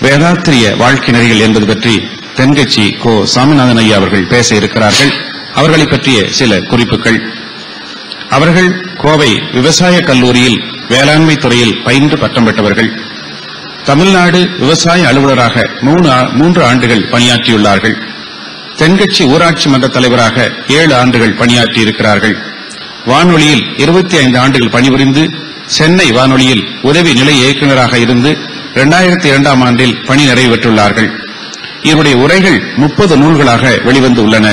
வேதாத்திரிய வாழ்க்கை நெறிகள் என்பது பற்றி தென்கட்சி கோ சாமிநாதன் ஐயா அவர்கள் பேச இருக்கிறார்கள் அவர்களை பற்றிய சில குறிப்புகள் அவர்கள் கோவை விவசாய கல்லூரியில் வேளாண்மை துறையில் பயின்று பட்டம் பெற்றவர்கள் தமிழ்நாடு விவசாய அலுவலராக மூணு ஆ- மூன்று ஆண்டுகள் பணியாற்றியுள்ளார்கள் தென்கட்சி ஊராட்சி மன்ற தலைவராக ஏழு ஆண்டுகள் பணியாற்றியிருக்கிறார்கள் வானொலியில் இருபத்தி ஐந்து ஆண்டுகள் பணிபுரிந்து சென்னை வானொலியில் உதவி நிலை இயக்குநராக இருந்து இரண்டாயிரத்தி இரண்டாம் ஆண்டில் பணி நிறைவேற்றுள்ளார்கள் இவருடைய உரைகள் முப்பது நூல்களாக வெளிவந்து உள்ளன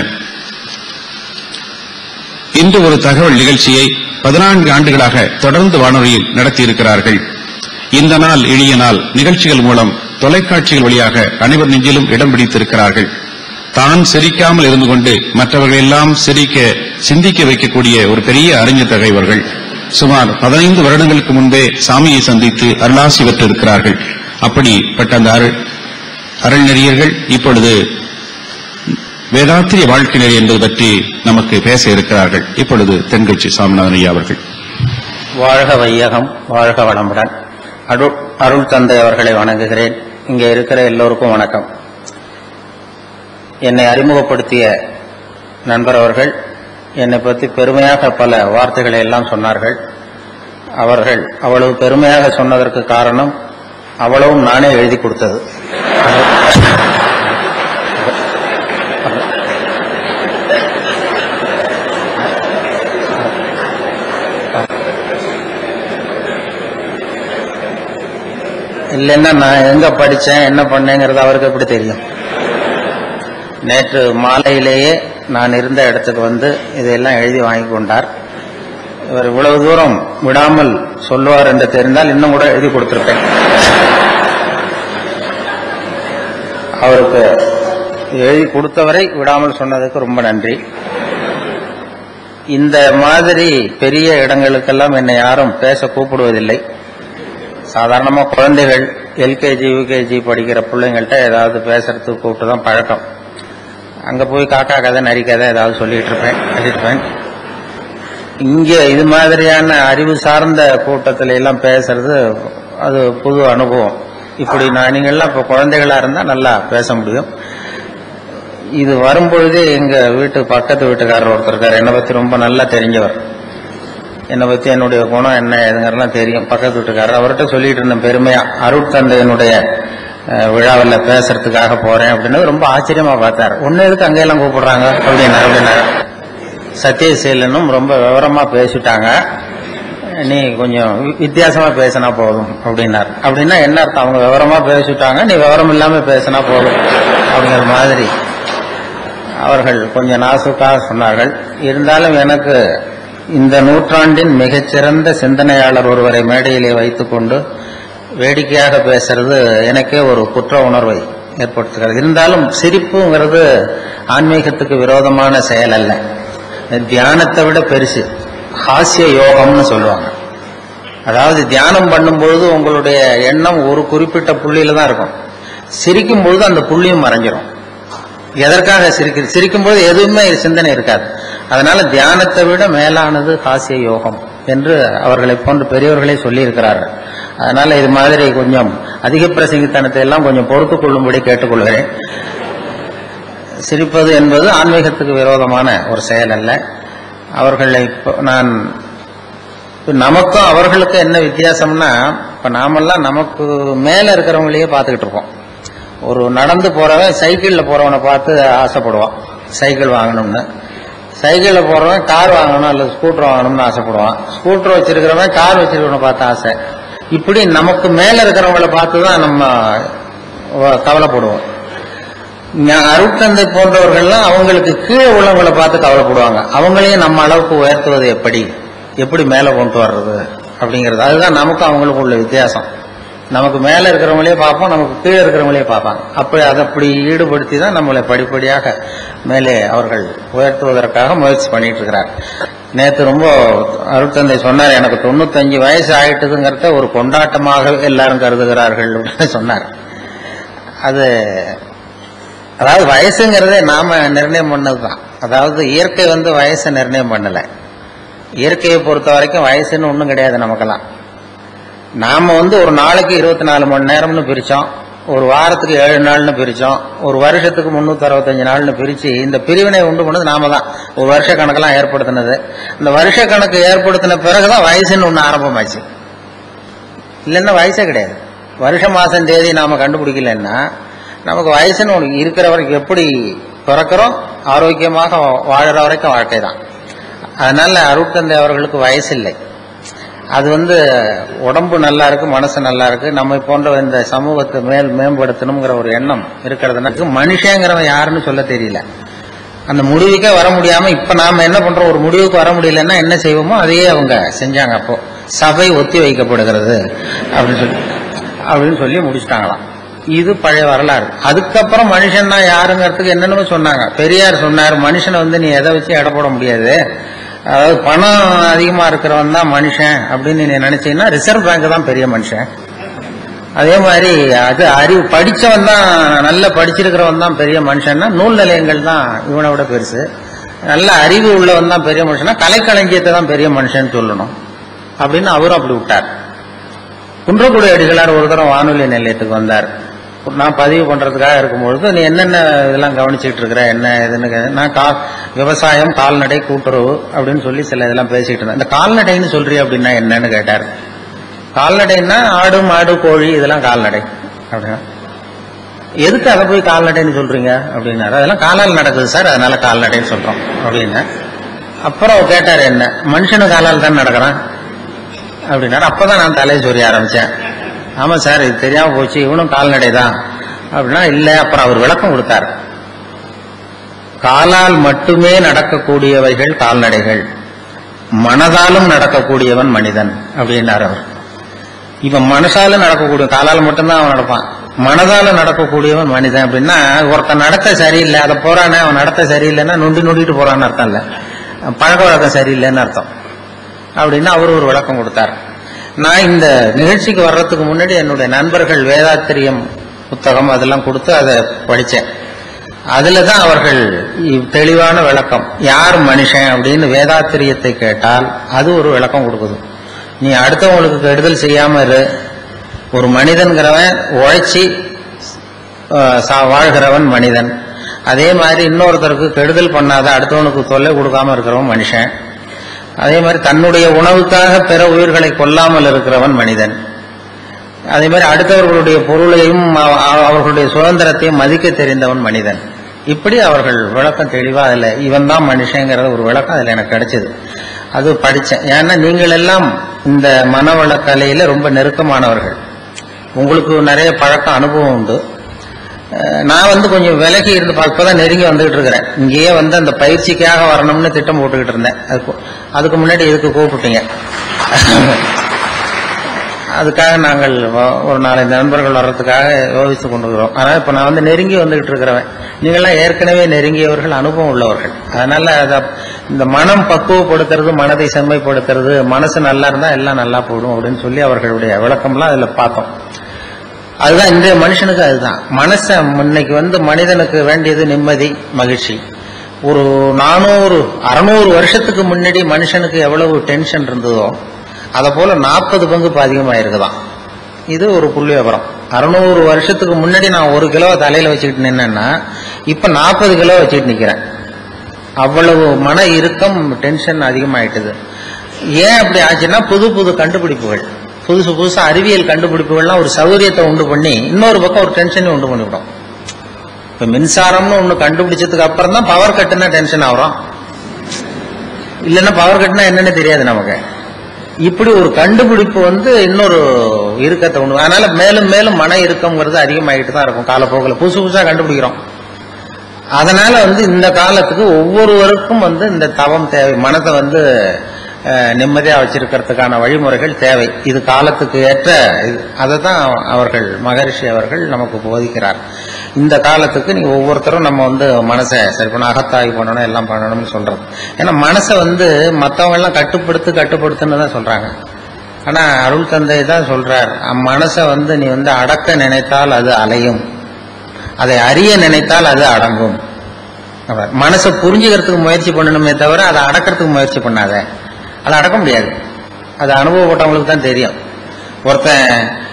இன்று ஒரு தகவல் நிகழ்ச்சியை பதினான்கு ஆண்டுகளாக தொடர்ந்து வானொலியில் நடத்தியிருக்கிறார்கள் இந்த நாள் இனிய நாள் நிகழ்ச்சிகள் மூலம் தொலைக்காட்சிகள் வழியாக அனைவர் நெஞ்சிலும் இடம் பிடித்திருக்கிறார்கள் தான் சிரிக்காமல் இருந்து கொண்டு மற்றவர்களெல்லாம் சிரிக்க சிந்திக்க வைக்கக்கூடிய ஒரு பெரிய அறிஞர் தகைவர்கள் சுமார் பதினைந்து வருடங்களுக்கு முன்பே சாமியை சந்தித்து அருளாசி பெற்றிருக்கிறார்கள் அப்படிப்பட்ட அந்த அருள் அருள்நெறியர்கள் இப்பொழுது வேதாத்திரிய வாழ்க்கை நெறி என்பது பற்றி நமக்கு பேச இருக்கிறார்கள் இப்பொழுது தென்கட்சி சாமிநாதன் ஐயா அவர்கள் வாழ்க வையகம் வாழ்க வளமுடன் அருள் அருள் தந்தை அவர்களை வணங்குகிறேன் இங்கே இருக்கிற எல்லோருக்கும் வணக்கம் என்னை அறிமுகப்படுத்திய நண்பர் அவர்கள் என்னை பற்றி பெருமையாக பல வார்த்தைகளை எல்லாம் சொன்னார்கள் அவர்கள் அவ்வளவு பெருமையாக சொன்னதற்கு காரணம் அவ்வளவும் நானே எழுதி கொடுத்தது இல்லைன்னா நான் எங்க படிச்சேன் என்ன பண்ணேங்கிறது அவருக்கு எப்படி தெரியும் நேற்று மாலையிலேயே நான் இருந்த இடத்துக்கு வந்து இதையெல்லாம் எழுதி வாங்கி கொண்டார் இவர் இவ்வளவு தூரம் விடாமல் சொல்லுவார் என்று தெரிந்தால் இன்னும் கூட எழுதி கொடுத்திருப்பேன் அவருக்கு எழுதி கொடுத்தவரை விடாமல் சொன்னதுக்கு ரொம்ப நன்றி இந்த மாதிரி பெரிய இடங்களுக்கெல்லாம் என்னை யாரும் பேச கூப்பிடுவதில்லை சாதாரணமாக குழந்தைகள் எல்கேஜி யூகேஜி படிக்கிற பிள்ளைங்கள்ட்ட ஏதாவது பேசுறதுக்கு கூப்பிட்டு தான் பழக்கம் அங்கே போய் காக்கா கதை நரி கதை ஏதாவது சொல்லிட்டு இருப்பேன் எழுதிருப்பேன் இங்கே இது மாதிரியான அறிவு சார்ந்த கூட்டத்துல எல்லாம் பேசுறது அது புது அனுபவம் இப்படி நான் நீங்கள்லாம் இப்போ குழந்தைகளா இருந்தால் நல்லா பேச முடியும் இது வரும்பொழுதே எங்க வீட்டு பக்கத்து வீட்டுக்காரர் ஒருத்தர் இருக்கார் என்னை பத்தி ரொம்ப நல்லா தெரிஞ்சவர் என்னை பத்தி என்னுடைய குணம் என்ன ஏதுங்கிறதுலாம் தெரியும் பக்கத்து வீட்டுக்காரர் அவர்கிட்ட சொல்லிட்டு இருந்தேன் பெருமையா அருட்தந்தையனுடைய அஹ், விழாவில் பேசுறதுக்காக போறேன் அப்படின்னு ரொம்ப ஆச்சரியமா பார்த்தார் ஒன்னு எதுக்கு அங்கெல்லாம் கூப்பிடுறாங்க அப்படின்னாரு அப்படின்னாரு சத்யசீலனும் ரொம்ப விவரமா பேசிட்டாங்க நீ கொஞ்சம் வி- வித்தியாசமா பேசினா போதும் அப்படின்னார் அப்படின்னா என்ன அர்த்தம் அவங்க விவரமா பேசிட்டாங்க நீ விவரம் இல்லாம பேசினா போதும் அப்படிங்கிற மாதிரி அவர்கள் கொஞ்சம் நாசுக்காக சொன்னார்கள் இருந்தாலும் எனக்கு இந்த நூற்றாண்டின் மிகச்சிறந்த சிந்தனையாளர் ஒருவரை மேடையிலே வைத்துக்கொண்டு வேடிக்கையாக பேசுறது எனக்கே ஒரு குற்ற உணர்வை ஏற்படுத்துகிறது இருந்தாலும் சிரிப்புங்கிறது ஆன்மீகத்துக்கு விரோதமான செயல் அல்ல தியானத்தை விட பெருசு ஹாஸ்ய யோகம்னு சொல்லுவாங்க அதாவது தியானம் பண்ணும்பொழுது உங்களுடைய எண்ணம் ஒரு குறிப்பிட்ட புள்ளியில தான் இருக்கும் சிரிக்கும் பொழுது அந்த புள்ளியும் மறைஞ்சிரும் எதற்காக சிரிக்க சிரிக்கும்போது எதுவுமே சிந்தனை இருக்காது அதனால தியானத்தை விட மேலானது ஹாஸ்ய யோகம் என்று அவர்களை போன்ற பெரியவர்களே சொல்லியிருக்கிறார்கள் அதனால இது மாதிரி கொஞ்சம் அதிக பிரசங்கித்தனத்தை எல்லாம் கொஞ்சம் பொறுத்து கொள்ளும்படி கேட்டுக்கொள்கிறேன் சிரிப்பது என்பது ஆன்மீகத்துக்கு விரோதமான ஒரு செயல் அல்ல அவர்களை இப்போ நான் இப்ப நமக்கும் அவர்களுக்கும் என்ன வித்தியாசம்னா இப்ப நாமெல்லாம் நமக்கு மேல இருக்கிறவங்களையே பார்த்துக்கிட்டு இருப்போம் ஒரு நடந்து போறவன் சைக்கிள்ல போறவனை பார்த்து ஆசைப்படுவான் சைக்கிள் வாங்கணும்னு சைக்கிள்ல போறவன் கார் வாங்கணும் அல்லது ஸ்கூட்டர் வாங்கணும்னு ஆசைப்படுவான் ஸ்கூட்டர் வச்சிருக்கிறவன் கார் வச்சிருக்கிறவனை பார்த்து ஆசை இப்படி நமக்கு மேல இருக்கிறவங்கள பார்த்து தான் நம்ம வ- கவலைப்படுவோம் ஞா- அருட்தந்தை போன்றவர்கள்லாம் அவங்களுக்கு கீழே உள்ளவங்களை பார்த்து கவலைப்படுவாங்க அவங்களையும் நம்ம அளவுக்கு உயர்த்துவது எப்படி எப்படி மேலே கொண்டு வர்றது அப்படிங்கிறது அதுதான் நமக்கும் அவங்களுக்கும் உள்ள வித்தியாசம் நமக்கு மேலே இருக்கிறவங்களே பார்ப்போம் நமக்கு கீழே இருக்கிறவங்களே பார்ப்பாங்க அப்படி அதை அப்படி ஈடுபடுத்தி தான் நம்மளை படிப்படியாக மேலே அவர்கள் உயர்த்துவதற்காக முயற்சி பண்ணிட்டு இருக்கிறார் நேற்று ரொம்ப அருட்தந்தை சொன்னார் எனக்கு தொண்ணூத்தஞ்சு வயசு ஆயிட்டுதுங்கிறத ஒரு கொண்டாட்டமாக எல்லாரும் கருதுகிறார்கள் அப்படின்னு சொன்னார் அது அதாவது வயசுங்கிறதே நாம நிர்ணயம் பண்ணதுதான் அதாவது இயற்கை வந்து வயசை நிர்ணயம் பண்ணல இயற்கையை பொறுத்த வரைக்கும் வயசுன்னு ஒன்றும் கிடையாது நமக்கெல்லாம் நாம வந்து ஒரு நாளைக்கு இருபத்தி நாலு மணி நேரம்னு பிரிச்சோம் ஒரு வாரத்துக்கு ஏழு நாள்னு பிரிச்சோம் ஒரு வருஷத்துக்கு முன்னூத்தி அறுபத்தஞ்சு நாள்னு பிரிச்சு இந்த பிரிவினை உண்டு பண்ணது நாம தான் ஒரு வருஷ கணக்கெல்லாம் ஏற்படுத்தினது இந்த வருஷ கணக்கு ஏற்படுத்தின பிறகுதான் வயசுன்னு ஒண்ணு ஆரம்பமாச்சு இல்லைன்னா வயசே கிடையாது வருஷ மாசம் தேதி நாம கண்டுபிடிக்கலன்னா நமக்கு வயசுன்னு ஒன்று இருக்கிற வரைக்கும் எப்படி பிறக்கிறோம் ஆரோக்கியமாக வாழற வரைக்கும் வாழ்க்கை தான் அதனால அருட்தந்தை அவர்களுக்கு வயசு இல்லை அது வந்து உடம்பு நல்லா இருக்கு மனசு நல்லா இருக்கு நம்மை போன்ற இந்த சமூகத்தை மேல் மேம்படுத்தணுங்கிற ஒரு எண்ணம் இருக்கிறதுனால மனுஷங்கிறவன் யாருன்னு சொல்ல தெரியல அந்த முடிவுக்கே வர முடியாம இப்ப நாம என்ன பண்றோம் ஒரு முடிவுக்கு வர முடியலன்னா என்ன செய்வோமோ அதையே அவங்க செஞ்சாங்க அப்போ சபை ஒத்தி வைக்கப்படுகிறது அப்படின்னு சொல்லி அப்படின்னு சொல்லி முடிச்சிட்டாங்களாம் இது பழைய வரலாறு அதுக்கப்புறம் மனுஷன் தான் யாருங்கிறதுக்கு என்னென்னமோ சொன்னாங்க பெரியார் சொன்னார் மனுஷனை வந்து நீ எதை வச்சு எடை போட முடியாது அதாவது பணம் அதிகமா இருக்கிறவன் தான் மனுஷன் அப்படின்னு நீ நினைச்சீங்கன்னா ரிசர்வ் பேங்க் தான் பெரிய மனுஷன் அதே மாதிரி அது அறிவு படிச்சவன் தான் நல்ல படிச்சிருக்கிறவன் தான் பெரிய மனுஷன்னா நூல் நிலையங்கள் தான் இவனை விட பெருசு நல்ல அறிவு உள்ளவன் தான் பெரிய மனுஷனா கலைக்களஞ்சியத்தை தான் பெரிய மனுஷன் சொல்லணும் அப்படின்னு அவரும் அப்படி விட்டார் குன்றக்குடி அடிகளார் ஒரு தரம் வானொலி நிலையத்துக்கு வந்தார் நான் பதிவு பண்றதுக்காக இருக்கும்பொழுது நீ என்னென்ன இதெல்லாம் கவனிச்சுட்டு இருக்கிற என்ன இதுன்னு கே- நான் கா விவசாயம் கால்நடை கூட்டுறவு அப்படின்னு சொல்லி சில இதெல்லாம் பேசிட்டு இருந்தேன் இந்த கால்நடைன்னு சொல்றிய அப்படின்னா என்னன்னு கேட்டார் கால்நடைன்னா ஆடு மாடு கோழி இதெல்லாம் கால்நடை அப்படின்னா எதுக்கு அதை போய் கால்நடைன்னு சொல்றீங்க அப்படின்னாரு அதெல்லாம் காலால் நடக்குது சார் அதனால கால்நடைன்னு சொல்றோம் அப்படின்னு அப்புறம் கேட்டார் என்ன மனுஷனும் காலால் தான் நடக்கிறான் அப்படின்னாரு அப்பதான் நான் தலையை சொரிய ஆரம்பிச்சேன் ஆமா சார் இது தெரியாம போச்சு இவனும் கால்நடை தான் அப்படின்னா இல்ல அப்புறம் அவர் விளக்கம் கொடுத்தார் காலால் மட்டுமே நடக்கக்கூடியவைகள் கால்நடைகள் மனதாலும் நடக்கக்கூடியவன் மனிதன் அப்படின்னார் அவர் இவன் மனசால நடக்கக்கூடிய காலால் மட்டும்தான் அவன் நடப்பான் மனதால நடக்கக்கூடியவன் மனிதன் அப்படின்னா ஒருத்தன் நடத்த சரியில்லை அதை போறானே அவன் நடத்த சரியில்லைன்னா நொண்டி நொண்டிட்டு போறான்னு அர்த்தம் இல்ல பழக்க வழக்கம் சரியில்லைன்னு அர்த்தம் அப்படின்னு அவர் ஒரு விளக்கம் கொடுத்தார் நான் இந்த நிகழ்ச்சிக்கு வர்றதுக்கு முன்னாடி என்னுடைய நண்பர்கள் வேதாத்திரியம் புத்தகம் அதெல்லாம் கொடுத்து அதை படித்தேன் அதுல தான் அவர்கள் இவ் தெளிவான விளக்கம் யார் மனுஷன் அப்படின்னு வேதாத்திரியத்தை கேட்டால் அது ஒரு விளக்கம் கொடுக்குது நீ அடுத்தவங்களுக்கு கெடுதல் செய்யாம இரு ஒரு மனிதன்கிறவன் உழைச்சி அஹ், சா- வாழ்கிறவன் மனிதன் அதே மாதிரி இன்னொருத்தருக்கு கெடுதல் பண்ணாத அடுத்தவனுக்கு தொல்லை கொடுக்காம இருக்கிறவன் மனுஷன் அதே மாதிரி தன்னுடைய உணவுக்காக பிற உயிர்களை கொல்லாமல் இருக்கிறவன் மனிதன் அதே மாதிரி அடுத்தவர்களுடைய பொருளையும் அவ- அவ- அவர்களுடைய சுதந்திரத்தையும் மதிக்க தெரிந்தவன் மனிதன் இப்படி அவர்கள் விளக்கம் தெளிவா அதுல இவன் தான் மனுஷங்கிற ஒரு விளக்கம் அதுல எனக்கு கிடைச்சது அது படிச்சேன் ஏன்னா நீங்கள் எல்லாம் இந்த மனவள கலையில ரொம்ப நெருக்கமானவர்கள் உங்களுக்கு நிறைய பழக்கம் அனுபவம் உண்டு அஹ் நான் வந்து கொஞ்சம் விலகி இருந்து பா- இப்பதான் நெருங்கி வந்துகிட்டு இருக்கிறேன் இங்கேயே வந்து அந்த பயிற்சிக்காக வரணும்னு திட்டம் போட்டுக்கிட்டு இருந்தேன் அதுக்கு அதுக்கு முன்னாடி இதுக்கு கூப்பிட்டீங்க அதுக்காக நாங்கள் வ- ஒரு நாலஞ்சு நண்பர்கள் வர்றதுக்காக யோசித்து கொண்டு இருக்கிறோம் ஆனால் இப்போ நான் வந்து நெருங்கி வந்துகிட்டு இருக்கிறவன் நீங்கள்லாம் ஏற்கனவே நெருங்கியவர்கள் அனுபவம் உள்ளவர்கள் அதனால அதை இந்த மனம் பக்குவப்படுத்துறது மனதை செம்மைப்படுத்துறது மனசு நல்லா இருந்தா எல்லாம் நல்லா போடும் அப்படின்னு சொல்லி அவர்களுடைய விளக்கம்லாம் அதுல பார்த்தோம் அதுதான் இன்றைய மனுஷனுக்கு அதுதான் மனசை இன்னைக்கு வந்து மனிதனுக்கு வேண்டியது நிம்மதி மகிழ்ச்சி ஒரு நானூறு அறுநூறு வருஷத்துக்கு முன்னாடி மனுஷனுக்கு எவ்வளவு டென்ஷன் இருந்ததோ அதை போல நாற்பது பங்கு இப்போ அதிகமாயிருக்குதாம் இது ஒரு புள்ளி விவரம் அறுநூறு வருஷத்துக்கு முன்னாடி நான் ஒரு கிலோ தலையில வச்சுக்கிட்டு நின்னேன்னா இப்ப நாற்பது கிலோ வச்சுக்கிட்டு நிக்கிறேன் அவ்வளவு மன இறுக்கம் டென்ஷன் அதிகமாயிட்டுது ஏன் அப்படி ஆச்சுன்னா புது புது கண்டுபிடிப்புகள் புதுசு புதுசு அறிவியல் கண்டுபிடிப்புகள்லாம் ஒரு சௌகரியத்தை உண்டு பண்ணி இன்னொரு பக்கம் ஒரு டென்ஷனை உண்டு பண்ணிவிடும் இப்ப மின்சாரம்னு ஒண்ணு கண்டுபிடிச்சதுக்கு அப்புறம் தான் பவர் கட்டுனா டென்ஷன் ஆகிறோம் இல்லைன்னா பவர் கட்டுனா என்னன்னு தெரியாது நமக்கு இப்படி ஒரு கண்டுபிடிப்பு வந்து இன்னொரு இறுக்கத்தை உண்டு அதனால மேலும் மேலும் மன இறுக்கம்ங்கிறது அதிகமாகிட்டு தான் இருக்கும் காலப்போக்கில் புதுசு புதுசா கண்டுபிடிக்கிறோம் அதனால வந்து இந்த காலத்துக்கு ஒவ்வொருவருக்கும் வந்து இந்த தவம் தேவை மனதை வந்து அஹ், நிம்மதியா வச்சிருக்கிறதுக்கான வழிமுறைகள் தேவை இது காலத்துக்கு ஏற்ற அதை தான் அவர்கள் மகரிஷி அவர்கள் நமக்கு போதிக்கிறார் இந்த காலத்துக்கு நீ ஒவ்வொருத்தரும் நம்ம வந்து மனசை சரி பண்ண அகத்தாய்வு பண்ணணும் எல்லாம் பண்ணணும்னு சொல்றது ஏன்னா மனசை வந்து மத்தவங்க எல்லாம் கட்டுப்படுத்து கட்டுப்படுத்துன்னு தான் சொல்றாங்க ஆனா அருள் தந்தை தான் சொல்றார் அம் மனசை வந்து நீ வந்து அடக்க நினைத்தால் அது அலையும் அதை அறிய நினைத்தால் அது அடங்கும் அவர் மனசை புரிஞ்சுக்கிறதுக்கு முயற்சி பண்ணணுமே தவிர அதை அடக்கிறதுக்கு முயற்சி பண்ணாத அதை அடக்க முடியாது அது அனுபவப்பட்டவங்களுக்கு தான் தெரியும் ஒருத்தன்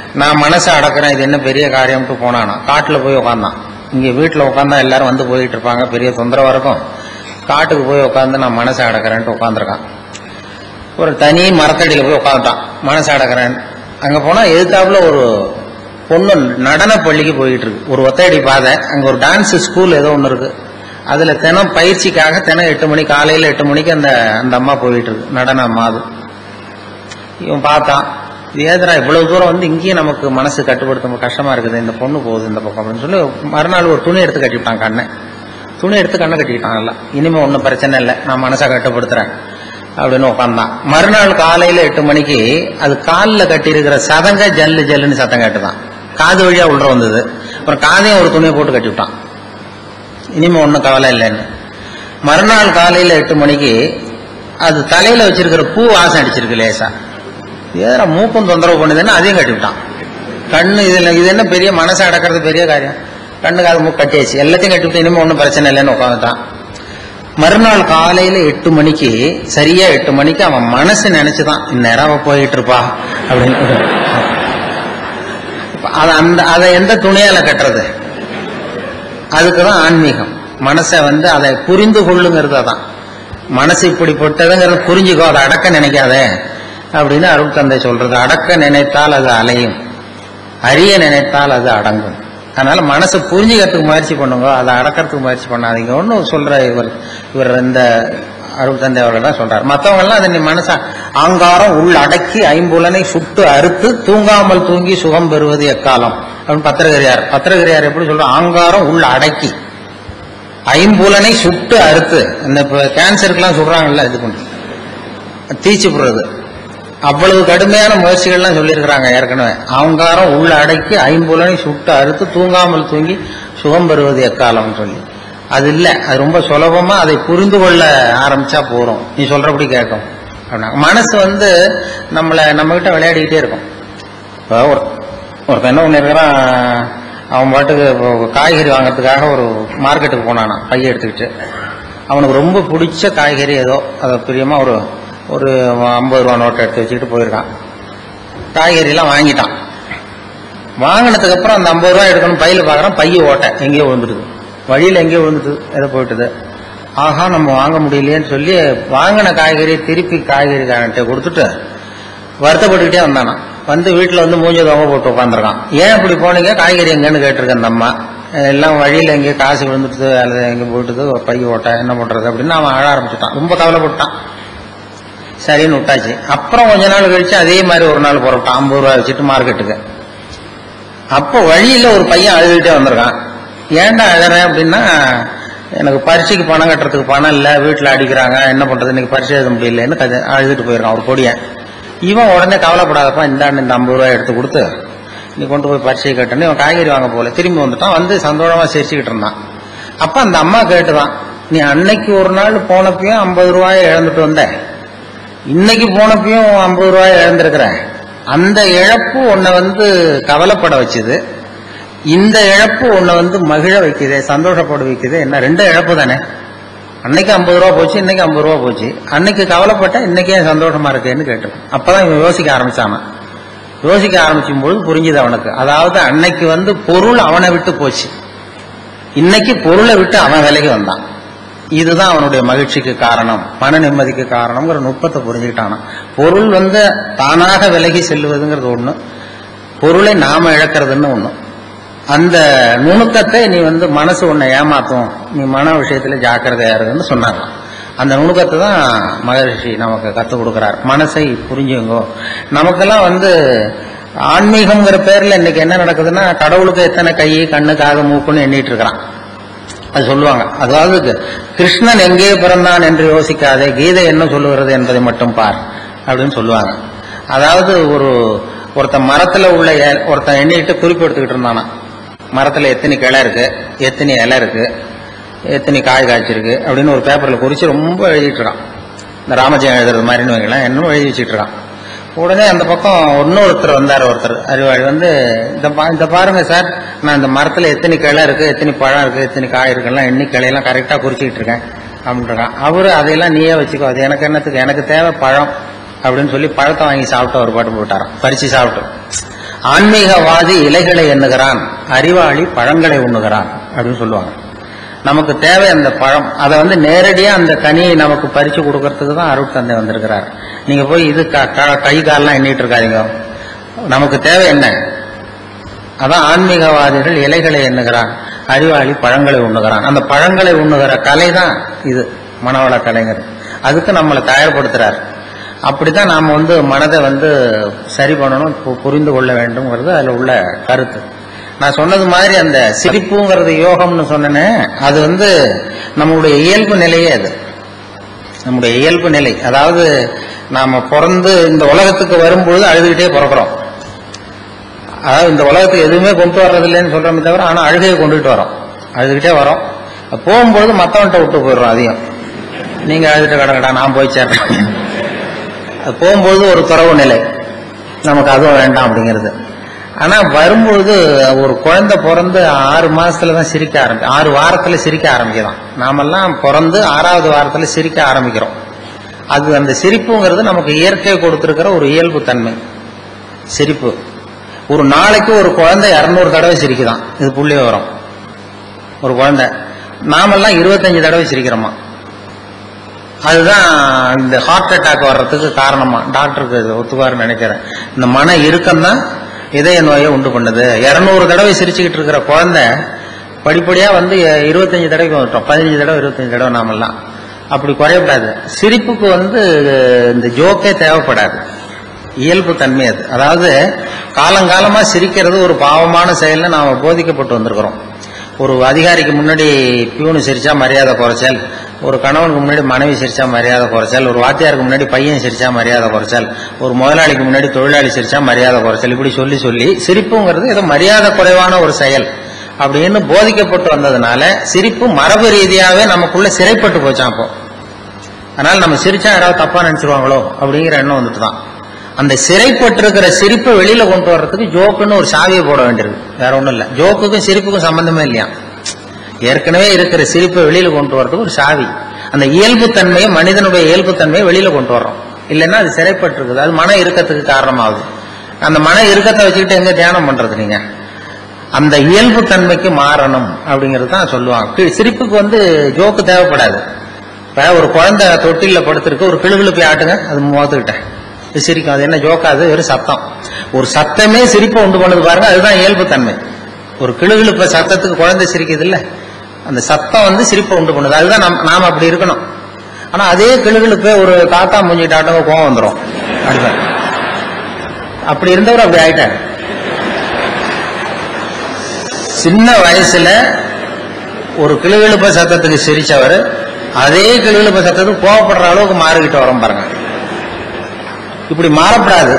நான் மனசை அடக்கிறேன் இது என்ன பெரிய காரியம்ட்டு போனானா காட்டில் போய் உட்காந்தான் இங்கே வீட்டில் உட்காந்தா எல்லாரும் வந்து போயிட்டு இருப்பாங்க பெரிய தொந்தரவா இருக்கும் காட்டுக்கு போய் உட்காந்து நான் மனசை அடக்கிறேன்ட்டு உட்காந்துருக்கான் ஒரு தனி மரத்தடியில் போய் உட்காந்துட்டான் மனசை அடக்கிறேன் அங்கே போனால் எதிர்த்தாப்புல ஒரு பொண்ணு நடன பள்ளிக்கு போயிட்டு இருக்கு ஒரு ஒத்தையடி பாதை அங்கே ஒரு டான்ஸ் ஸ்கூல் ஏதோ ஒன்று இருக்கு அதில் தினம் பயிற்சிக்காக தினம் எட்டு மணி காலையில் எட்டு மணிக்கு அந்த அந்த அம்மா போயிட்டு இருக்கு நடன அம்மா அது இவன் பார்த்தான் இது ஏதுடா இவ்வளவு தூரம் வந்து இங்கேயும் நமக்கு மனசு கட்டுப்படுத்த கஷ்டமா இருக்குது இந்த பொண்ணு போகுது இந்த பக்கம் அப்படின்னு சொல்லி மறுநாள் ஒரு துணி எடுத்து கட்டிவிட்டான் கண்ணை துணி எடுத்து கண்ணை கட்டிக்கிட்டான் நல்லா இனிமே ஒன்றும் பிரச்சனை இல்லை நான் மனசை கட்டுப்படுத்துறேன் அப்படின்னு உட்காந்தான் மறுநாள் காலையில எட்டு மணிக்கு அது காலில் கட்டி இருக்கிற சதங்க ஜல்லு ஜல்லுன்னு சத்தம் கேட்டுதான் காது வழியா உள்ள வந்தது அப்புறம் காதையும் ஒரு துணியை போட்டு கட்டிவிட்டான் இனிமே ஒன்றும் கவலை இல்லைன்னு மறுநாள் காலையில எட்டு மணிக்கு அது தலையில வச்சிருக்கிற பூ வாசம் அடிச்சிருக்கு லேசா ஏதா மூக்கும் தொந்தரவு பண்ணுதுன்னு அதையும் கட்டிவிட்டான் கண்ணு இதுல இது என்ன பெரிய மனசை அடக்கிறது பெரிய காரியம் கண்ணுக்கு அது மூக்கு கட்டியாச்சு எல்லாத்தையும் கட்டிவிட்டு இனிமே ஒன்றும் பிரச்சனை இல்லைன்னு உட்காந்துட்டான் மறுநாள் காலையில எட்டு மணிக்கு சரியா எட்டு மணிக்கு அவன் மனசு நினைச்சுதான் இந்நேரம் அவ போயிட்டு இருப்பா அப்படின்னு இப்ப அது அந்த அதை எந்த துணியால கட்டுறது அதுக்குதான் ஆன்மீகம் மனசை வந்து அதை புரிந்து கொள்ளுங்கிறது அதான் மனசு இப்படிப்பட்டதுங்கிறத புரிஞ்சுக்கோ அதை அடக்க நினைக்காதே அப்படின்னு அருள் தந்தை சொல்றது அடக்க நினைத்தால் அது அலையும் அறிய நினைத்தால் அது அடங்கும் அதனால மனசை புரிஞ்சுக்கிறதுக்கு முயற்சி பண்ணுங்க அதை அடக்கிறதுக்கு முயற்சி பண்ணாதீங்க ஒன்று சொல்ற இவர் இவர் இந்த அருள் தந்தை அவர்கள் தான் சொல்றாரு மற்றவங்க எல்லாம் அதை நீ மனசா ஆங்காரம் உள் அடக்கி ஐம்புலனை சுட்டு அறுத்து தூங்காமல் தூங்கி சுகம் பெறுவது எக்காலம் அப்படின்னு பத்திரகிரியார் பத்திரகிரியார் எப்படி சொல்ற ஆங்காரம் உள் அடக்கி ஐம்புலனை சுட்டு அறுத்து இந்த இப்ப கேன்சருக்குலாம் சொல்றாங்கல்ல இது பண்ணி தீச்சு போடுறது அவ்வளவு கடுமையான முயற்சிகள்லாம் சொல்லியிருக்கிறாங்க ஏற்கனவே அவங்காரம் உள்ள அடக்கி ஐம்புலனை சுட்டு அறுத்து தூங்காமல் தூங்கி சுகம் பெறுவது எக்காலம்னு சொல்லி அது இல்லை அது ரொம்ப சுலபமா அதை புரிந்து கொள்ள ஆரம்பிச்சா போறோம் நீ சொல்றபடி கேட்கும் அப்படின்னா மனசு வந்து நம்மளை நம்ம கிட்ட விளையாடிக்கிட்டே இருக்கும் இப்போ ஒரு ஒருத்தன் என்ன பண்ணிருக்கிறான் அவன் பாட்டுக்கு இப்போ காய்கறி வாங்குறதுக்காக ஒரு மார்க்கெட்டுக்கு போனானா பைய எடுத்துக்கிட்டு அவனுக்கு ரொம்ப பிடிச்ச காய்கறி ஏதோ அதை பிரியமா ஒரு ஒரு ஐம்பது ரூபா நோட்டை எடுத்து வச்சுக்கிட்டு போயிருக்கான் காய்கறிலாம் வாங்கிட்டான் வாங்கினதுக்கு அப்புறம் அந்த ஐம்பது ரூபா எடுக்கணும் பையில பார்க்குறான் பைய ஓட்ட எங்கேயோ விழுந்துடுது வழியில் எங்கேயோ விழுந்துட்டு ஏதோ போயிட்டுது ஆஹா நம்ம வாங்க முடியலையேன்னு சொல்லி வாங்கின காய்கறியை திருப்பி காய்கறிக்காரன்ட்ட கொடுத்துட்டு வருத்தப்பட்டுக்கிட்டே வந்தானா வந்து வீட்டில் வந்து மூஞ்ச தொகை போட்டு உட்காந்துருக்கான் ஏன் இப்படி போனீங்க காய்கறி எங்கன்னு கேட்டிருக்கேன் அந்த அம்மா எல்லாம் வழியில் எங்கேயோ காசு விழுந்துட்டு அல்லது எங்கே போயிட்டுது ஒரு பை ஓட்ட என்ன பண்ணுறது அப்படின்னு அவன் அழ ஆரம்பிச்சுட்டான் ரொம்ப கவலைப்பட்டான் சரின்னு விட்டாச்சு அப்புறம் கொஞ்ச நாள் கழிச்சு அதே மாதிரி ஒரு நாள் புறப்பட்டான் ஐம்பது ரூபாய் வச்சுட்டு மார்க்கெட்டுக்கு அப்போ வழியில ஒரு பையன் அழுதுகிட்டே வந்திருக்கான் ஏன்டா அழுறேன் அப்படின்னா எனக்கு பரீட்சைக்கு பணம் கட்டுறதுக்கு பணம் இல்லை வீட்டில் அடிக்கிறாங்க என்ன பண்றது இன்னைக்கு பரிசு எழுத முடியலன்னு கதை அழுதுட்டு போயிருக்கான் ஒரு கொடியன் இவன் உடனே கவலைப்படாதப்பா இந்தாண்டு இந்த ஐம்பது ரூபாய் எடுத்து கொடுத்து நீ கொண்டு போய் பரிசை கட்டுன்னு இவன் காய்கறி வாங்க போல திரும்பி வந்துட்டான் வந்து சந்தோஷமா சிரிச்சுக்கிட்டு இருந்தான் அப்ப அந்த அம்மா கேட்டுதான் நீ அன்னைக்கு ஒரு நாள் போனப்பயும் ஐம்பது ரூபாயை இழந்துட்டு வந்த இன்னைக்கு போனப்பயும் ஐம்பது ரூபாய் இழந்திருக்கிற அந்த இழப்பு உன்னை வந்து கவலைப்பட வச்சுது இந்த இழப்பு உன்னை வந்து மகிழ வைக்குது சந்தோஷப்பட வைக்குது என்ன ரெண்டு இழப்பு தானே அன்னைக்கு ஐம்பது ரூபா போச்சு இன்னைக்கு ஐம்பது ரூபா போச்சு அன்னைக்கு கவலைப்பட்ட இன்னைக்கு ஏன் சந்தோஷமா இருக்கேன்னு கேட்டிருக்கேன் அப்பதான் இவன் யோசிக்க ஆரம்பிச்சானா யோசிக்க ஆரம்பிக்கும் பொழுது புரிஞ்சுது அவனுக்கு அதாவது அன்னைக்கு வந்து பொருள் அவனை விட்டு போச்சு இன்னைக்கு பொருளை விட்டு அவன் விலைக்கு வந்தான் இதுதான் அவனுடைய மகிழ்ச்சிக்கு காரணம் மன நிம்மதிக்கு காரணம்ங்கிற நுட்பத்தை புரிஞ்சுக்கிட்டானா பொருள் வந்து தானாக விலகி செல்லுவதுங்கிறது ஒண்ணு பொருளை நாம இழக்கிறதுன்னு ஒண்ணு அந்த நுணுக்கத்தை நீ வந்து மனசு உன்னை ஏமாத்தும் நீ மன விஷயத்துல ஜாக்கிரதையா இருக்குன்னு சொன்னாங்க அந்த நுணுக்கத்தை தான் மகரிஷி நமக்கு கற்றுக் கொடுக்கிறார் மனசை புரிஞ்சுங்கோ நமக்கெல்லாம் வந்து ஆன்மீகம்ங்கிற பேர்ல இன்னைக்கு என்ன நடக்குதுன்னா கடவுளுக்கு எத்தனை கை கண்ணு காது மூக்குன்னு எண்ணிட்டு இருக்கிறான் அது சொல்லுவாங்க அதாவது கிருஷ்ணன் எங்கே பிறந்தான் என்று யோசிக்காதே கீதை என்ன சொல்லுகிறது என்பதை மட்டும் பார் அப்படின்னு சொல்லுவாங்க அதாவது ஒரு ஒருத்தன் மரத்துல உள்ள இல- ஒருத்தன் எண்ணிட்டு குறிப்பு எடுத்துக்கிட்டு இருந்தானா மரத்துல எத்தனை கிளை இருக்கு எத்தனை இலை இருக்கு எத்தனை காய் காய்ச்சிருக்கு அப்படின்னு ஒரு பேப்பர்ல குறிச்சு ரொம்ப எழுதிட்டு இருக்கான் இந்த ராமஜெயம் எழுதுறது மாதிரின்னு வைங்களேன் என்னமோ எழுதி வச்சுட்டு இருக்கான் உடனே அந்த பக்கம் இன்னொருத்தர் வந்தார் ஒருத்தர் அறிவாளி வந்து இந்த பா- இந்த பாருங்க சார் நான் இந்த மரத்துல எத்தனை கிளை இருக்கு எத்தனை பழம் இருக்கு எத்தனை காய் இருக்குலாம் எண்ணி கிளையெல்லாம் கரெக்டா குறிச்சிக்கிட்டு இருக்கேன் அப்படின்றான் அவரு அதையெல்லாம் நீயே வச்சுக்கோ அது எனக்கு என்னத்துக்கு எனக்கு தேவை பழம் அப்படின்னு சொல்லி பழத்தை வாங்கி சாப்பிட்டு அவர் பாட்டு போட்டாராம் பறிச்சு சாப்பிட்டு ஆன்மீகவாதி இலைகளை எண்ணுகிறான் அறிவாளி பழங்களை உண்ணுகிறான் அப்படின்னு சொல்லுவாங்க நமக்கு தேவை அந்த பழம் அதை வந்து நேரடியா அந்த கனியை நமக்கு பறிச்சு கொடுக்கறதுக்கு தான் அருட்தந்தை வந்திருக்கிறார் நீங்க போய் இது க- க- கை காலெல்லாம் எண்ணிட்டு இருக்காதீங்க நமக்கு தேவை என்ன அதான் ஆன்மீகவாதிகள் இலைகளை எண்ணுகிறான் அறிவாளி பழங்களை உண்ணுகிறான் அந்த பழங்களை உண்ணுகிற கலை தான் இது மனவள கலைஞர் அதுக்கு நம்மளை தயார்படுத்துறார் அப்படித்தான் நாம வந்து மனதை வந்து சரி பண்ணணும் பு- புரிந்து கொள்ள வேண்டும்ங்கிறது அதுல உள்ள கருத்து நான் சொன்னது மாதிரி அந்த சிரிப்புங்கிறது யோகம்னு சொன்னேனே அது வந்து நம்மளுடைய இயல்பு நிலையே அது நம்முடைய இயல்பு நிலை அதாவது நாம பிறந்து இந்த உலகத்துக்கு வரும்பொழுது அழுதுகிட்டே பிறக்கிறோம் அதாவது இந்த உலகத்துக்கு எதுவுமே கொண்டு வர்றது இல்லைன்னு சொல்றோமே தவிர ஆனா அழுகையை கொண்டுட்டு வரோம் அழுதுகிட்டே வரோம் போகும்போது மத்தவன்கிட்ட விட்டு போயிடுறோம் அதையும் நீங்க அழுதுட்டு கடங்கடா நான் போய் சேர்றேன் அது போகும்போது ஒரு துறவு நிலை நமக்கு அதுவும் வேண்டாம் அப்படிங்கிறது ஆனா வரும்பொழுது ஒரு குழந்தை பிறந்து ஆறு மாசத்துல தான் சிரிக்க ஆரம்பி ஆறு வாரத்துல சிரிக்க ஆரம்பிக்கலாம் நாமெல்லாம் பிறந்து ஆறாவது வாரத்துல சிரிக்க ஆரம்பிக்கிறோம் அது அந்த சிரிப்புங்கிறது நமக்கு இயற்கை கொடுத்திருக்கிற ஒரு இயல்பு தன்மை சிரிப்பு ஒரு நாளைக்கு ஒரு குழந்தை இருநூறு தடவை சிரிக்குதான் இது புள்ளி விவரம் ஒரு குழந்தை நாமெல்லாம் இருபத்தஞ்சு தடவை சிரிக்கிறோமா அதுதான் இந்த ஹார்ட் அட்டாக் வர்றதுக்கு காரணமா டாக்டருக்கு இது ஒத்துவாருன்னு நினைக்கிறேன் இந்த மன இறுக்கம் தான் இதய நோயை உண்டு பண்ணுது இருநூறு தடவை சிரிச்சுக்கிட்டு இருக்கிற குழந்தை படிப்படியா வந்து இருபத்தஞ்சு தடவைக்கு வந்துட்டோம் பதினஞ்சு தடவை இருபத்தஞ்சு தடவை நாமெல்லாம் அப்படி குறையக்கூடாது சிரிப்புக்கு வந்து இந்த ஜோக்கே தேவைப்படாது இயல்பு தன்மை அது அதாவது காலங்காலமா சிரிக்கிறது ஒரு பாவமான செயல்னு நாம போதிக்கப்பட்டு வந்திருக்கிறோம் ஒரு அதிகாரிக்கு முன்னாடி பியூனு சிரிச்சா மரியாதை குறைச்சல் ஒரு கணவனுக்கு முன்னாடி மனைவி சிரிச்சா மரியாதை குறைச்சல் ஒரு வாத்தியாருக்கு முன்னாடி பையன் சிரிச்சா மரியாதை குறைச்சல் ஒரு முதலாளிக்கு முன்னாடி தொழிலாளி சிரிச்சா மரியாதை குறைச்சல் இப்படி சொல்லி சொல்லி சிரிப்புங்கிறது ஏதோ மரியாதை குறைவான ஒரு செயல் அப்படின்னு போதிக்கப்பட்டு வந்ததுனால சிரிப்பு மரபு ரீதியாவே நமக்குள்ள சிறைப்பட்டு போச்சான் அப்போ அதனால நம்ம சிரிச்சா யாராவது தப்பா நினைச்சிருவாங்களோ அப்படிங்கிற எண்ணம் வந்துட்டு தான் அந்த சிறைப்பட்டிருக்கிற சிரிப்பை வெளியில கொண்டு வர்றதுக்கு ஜோக்குன்னு ஒரு சாவியை போட வேண்டியிருக்கு வேற ஒண்ணும் இல்ல ஜோக்குக்கும் சிரிப்புக்கும் சம்பந்தமே இல்லையா ஏற்கனவே இருக்கிற சிரிப்பை வெளியில கொண்டு வர்றதுக்கு ஒரு சாவி அந்த இயல்பு தன்மையை மனிதனுடைய இயல்பு தன்மையை வெளியில கொண்டு வர்றோம் இல்லைன்னா அது சிறைப்பட்டிருக்குது அது மன இறுக்கத்துக்கு காரணமாகுது அந்த மன இறுக்கத்தை வச்சுக்கிட்டு எங்க தியானம் பண்றது நீங்க அந்த இயல்பு தன்மைக்கு மாறணும் அப்படிங்கிறது தான் சொல்லுவாங்க கி- சிரிப்புக்கு வந்து ஜோக்கு தேவைப்படாது இப்ப ஒரு குழந்தை தொட்டில படுத்திருக்கு ஒரு கிளுகிழப்பை ஆட்டுங்க அது முகத்துக்கிட்ட இது சிரிக்கும் அது என்ன ஜோக்காது வெறும் சத்தம் ஒரு சத்தமே சிரிப்பை உண்டு பண்ணுது பாருங்க அதுதான் இயல்பு தன்மை ஒரு கிளுகிழப்ப சத்தத்துக்கு குழந்தை சிரிக்குது இல்ல அந்த சத்தம் வந்து சிரிப்பை உண்டு பண்ணுது அதுதான் நாம் நாம அப்படி இருக்கணும் ஆனா அதே கிளுகிழப்பே ஒரு தாத்தா மூஞ்சிட்டு ஆட்டங்க கோவம் வந்துடும் அப்படிதான் அப்படி இருந்தவர் அப்படி ஆயிட்டாரு சின்ன வயசுல ஒரு கிளுகிழுப்ப சத்தத்துக்கு சிரிச்சவர் அதே கிளுகிழுப்ப சத்தத்துக்கு கோவப்படுற அளவுக்கு மாறிக்கிட்டு வரோம் பாருங்க இப்படி மாறப்படாது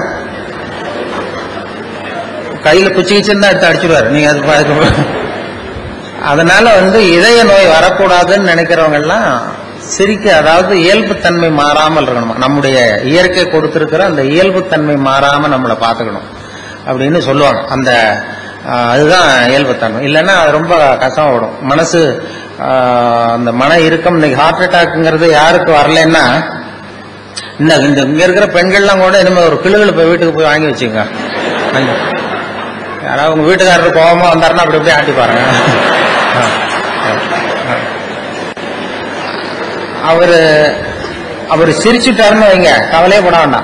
கையில குச்சி கிச்சிருந்தா எடுத்து அடிச்சிடுவாரு நீங்க அது அதுக்கு அதனால வந்து இதய நோய் வரக்கூடாதுன்னு நினைக்கிறவங்க எல்லாம் சிரிக்க அதாவது இயல்புத்தன்மை மாறாமல் இருக்கணும் நம்முடைய இயற்கை கொடுத்திருக்கிற அந்த இயல்புத்தன்மை மாறாம நம்மளை பார்த்துக்கணும் அப்படின்னு சொல்லுவாங்க அந்த ஆஹ், அதுதான் இயல்புத்தன்மை இல்லைன்னா அது ரொம்ப கஷ்டம் விடும் மனசு ஆஹ், அந்த மன இறுக்கம் இன்னைக்கு ஹார்ட் அட்டாக்ங்கிறது யாருக்கு வரலன்னா இந்த இந்த இங்க இருக்கிற பெண்கள்லாம் கூட இனிமே ஒரு கிளுகள் போய் வீட்டுக்கு போய் வாங்கி வச்சுங்க வாங்கி. யாராவது உங்க வீட்டுக்காரர் கோபமா வந்தாருன்னா அப்படி அப்படியே ஆட்டி பாருங்க அவரு அவர் சிரிச்சுட்டாருன்னு வைங்க கவலையே பட வேண்டாம்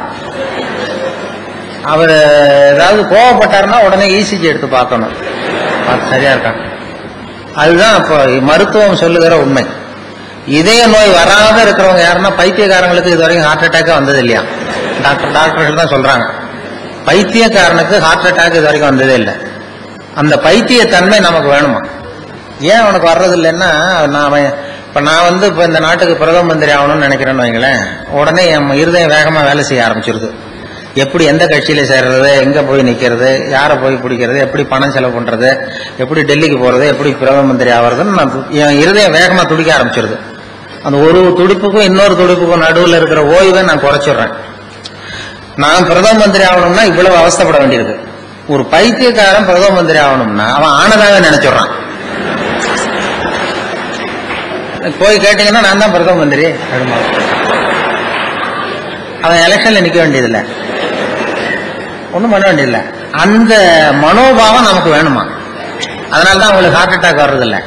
அவர் ஏதாவது கோவப்பட்டாருன்னா உடனே இசிஜி எடுத்து பார்க்கணும் பார்த்து சரியா இருக்கான் அதுதான் இப்போ மருத்துவம் சொல்லுகிற உண்மை இதய நோய் வராத இருக்கிறவங்க யாருன்னா பைத்தியக்காரங்களுக்கு இது வரைக்கும் ஹார்ட் அட்டாக்கே வந்தது இல்லையா டாக்டர் டாக்டர்கள் தான் சொல்றாங்க பைத்தியக்காரனுக்கு ஹார்ட் அட்டாக் இது வரைக்கும் வந்ததே இல்லை அந்த பைத்தியத்தன்மை நமக்கு வேணுமா ஏன் அவனுக்கு வர்றது இல்லைன்னா நான் அவன் இப்ப நான் வந்து இப்ப இந்த நாட்டுக்கு பிரதம மந்திரி ஆகணும்னு நினைக்கிறேன்னு வைங்களேன் உடனே என் இருதயம் வேகமா வேலை செய்ய ஆரம்பிச்சிருது எப்படி எந்த கட்சியில சேர்றது எங்க போய் நிக்கிறது யாரை போய் பிடிக்கிறது எப்படி பணம் செலவு பண்றது எப்படி டெல்லிக்கு போறது எப்படி பிரதம மந்திரி ஆகிறதுன்னு நான் து- என் இருதயம் வேகமா துடிக்க ஆரம்பிச்சிருது அந்த ஒரு துடிப்புக்கும் இன்னொரு துடிப்புக்கும் நடுவில் இருக்கிற ஓய்வை நான் குறைச்சிடுறேன் நான் பிரதம மந்திரி ஆகணும்னா இவ்வளவு அவஸ்தைப்பட வேண்டியிருக்கு ஒரு பைத்தியக்காரன் பிரதம மந்திரி ஆகணும்னா அவன் ஆனதாக நினைச்சிடுறான் போய் கேட்டீங்கன்னா நான் தான் பிரதம மந்திரி அப்படிம்பான். அவன் எலெக்ஷன்ல நிக்க வேண்டியதில்லை ஒன்றும் பண்ண வேண்டியதில்லை அந்த மனோபாவம் நமக்கு வேணுமா அதனால தான் அவங்களுக்கு ஹார்ட் அட்டாக் வர்றதில்லை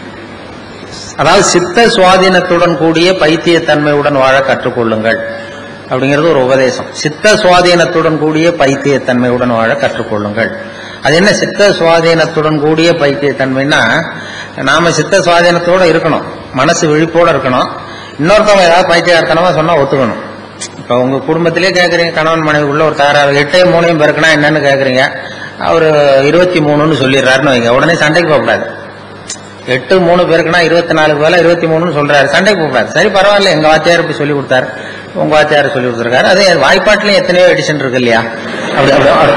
அதாவது சித்த சுவாதீனத்துடன் கூடிய பைத்தியத்தன்மையுடன் வாழ கற்றுக்கொள்ளுங்கள் அப்படிங்கிறது ஒரு உபதேசம் சித்த சுவாதீனத்துடன் கூடிய பைத்தியத்தன்மையுடன் வாழ கற்றுக்கொள்ளுங்கள் அது என்ன சித்த சுவாதீனத்துடன் கூடிய பைத்தியத்தன்மைன்னா நாம சித்த சுவாதீனத்தோட இருக்கணும் மனசு விழிப்போட இருக்கணும் இன்னொருத்தவங்க ஏதாவது பைத்தியகார்த்தனமா சொன்னா ஒத்துக்கணும் இப்ப உங்க குடும்பத்திலே கேக்குறீங்க கணவன் மனைவிக்குள்ள ஒரு தகராறு எட்டையும் மூணையும் பெருக்கினா என்னன்னு கேக்குறீங்க அவரு இருபத்தி மூணுன்னு சொல்லிடுறாருன்னு வைங்க உடனே சண்டைக்கு போகக்கூடாது எட்டு மூணு பேருக்குன்னா இருபத்தி நாலுக்கு வேலை இருபத்தி மூணுன்னு சொல்றாரு சண்டைக்கு போகாது சரி பரவாயில்ல எங்க வாத்தியார் இப்படி சொல்லி கொடுத்தாரு உங்க வாத்தியார் சொல்லி கொடுத்துருக்காரு அதே வாய்ப்பாட்டிலையும் எத்தனையோ எடிஷன் இருக்கு இல்லையா அப்படி அப்படி அப்படி.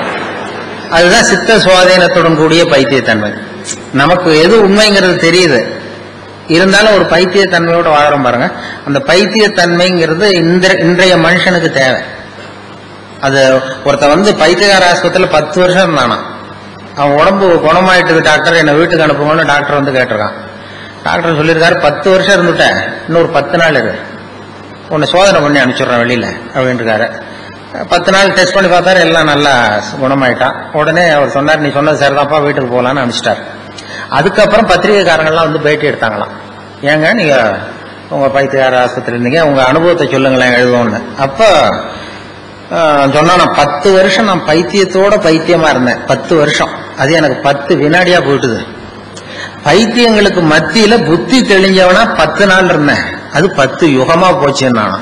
அதுதான் சித்த சுவாதீனத்துடன் கூடிய பைத்தியத்தன்மை நமக்கு எது உண்மைங்கிறது தெரியுது இருந்தாலும் ஒரு பைத்தியத்தன்மையோட வாழறோம் பாருங்க அந்த பைத்தியத்தன்மைங்கிறது இந்த இன்றைய மனுஷனுக்கு தேவை அது ஒருத்தன் வந்து பைத்தியகார ஆஸ்பத்திரியில பத்து வருஷம் இருந்தானா அவன் உடம்பு குணமாயிட்டது டாக்டர் என்னை வீட்டுக்கு அனுப்புங்கன்னு டாக்டர் வந்து கேட்டிருக்கான் டாக்டர் சொல்லியிருக்காரு பத்து வருஷம் இருந்துட்டேன் இன்னொரு பத்து நாள் இரு உன்னை சோதனை பண்ணி அனுப்பிச்சுடுறேன் வெளியில அப்படின்ட்டுருக்காரு பத்து நாள் டெஸ்ட் பண்ணி பார்த்தாரு எல்லாம் நல்லா குணமாயிட்டான் உடனே அவர் சொன்னார் நீ சொன்னது சரிதான்ப்பா வீட்டுக்கு போகலான்னு அனுப்பிச்சிட்டார் அதுக்கப்புறம் பத்திரிகைக்காரங்கள்லாம் வந்து பேட்டி எடுத்தாங்களாம் ஏங்க நீங்க உங்க பைத்தியகார ஆஸ்பத்திரி இருந்தீங்க உங்க அனுபவத்தை சொல்லுங்களேன் எழுதுவோம்னு அப்ப ஆஹ், சொன்னா நான் பத்து வருஷம் நான் பைத்தியத்தோட பைத்தியமா இருந்தேன் பத்து வருஷம் அது எனக்கு பத்து வினாடியா போயிட்டுது பைத்தியங்களுக்கு மத்தியில புத்தி தெளிஞ்சவனா பத்து நாள் இருந்தேன் அது பத்து யுகமா போச்சுன்னு நானும்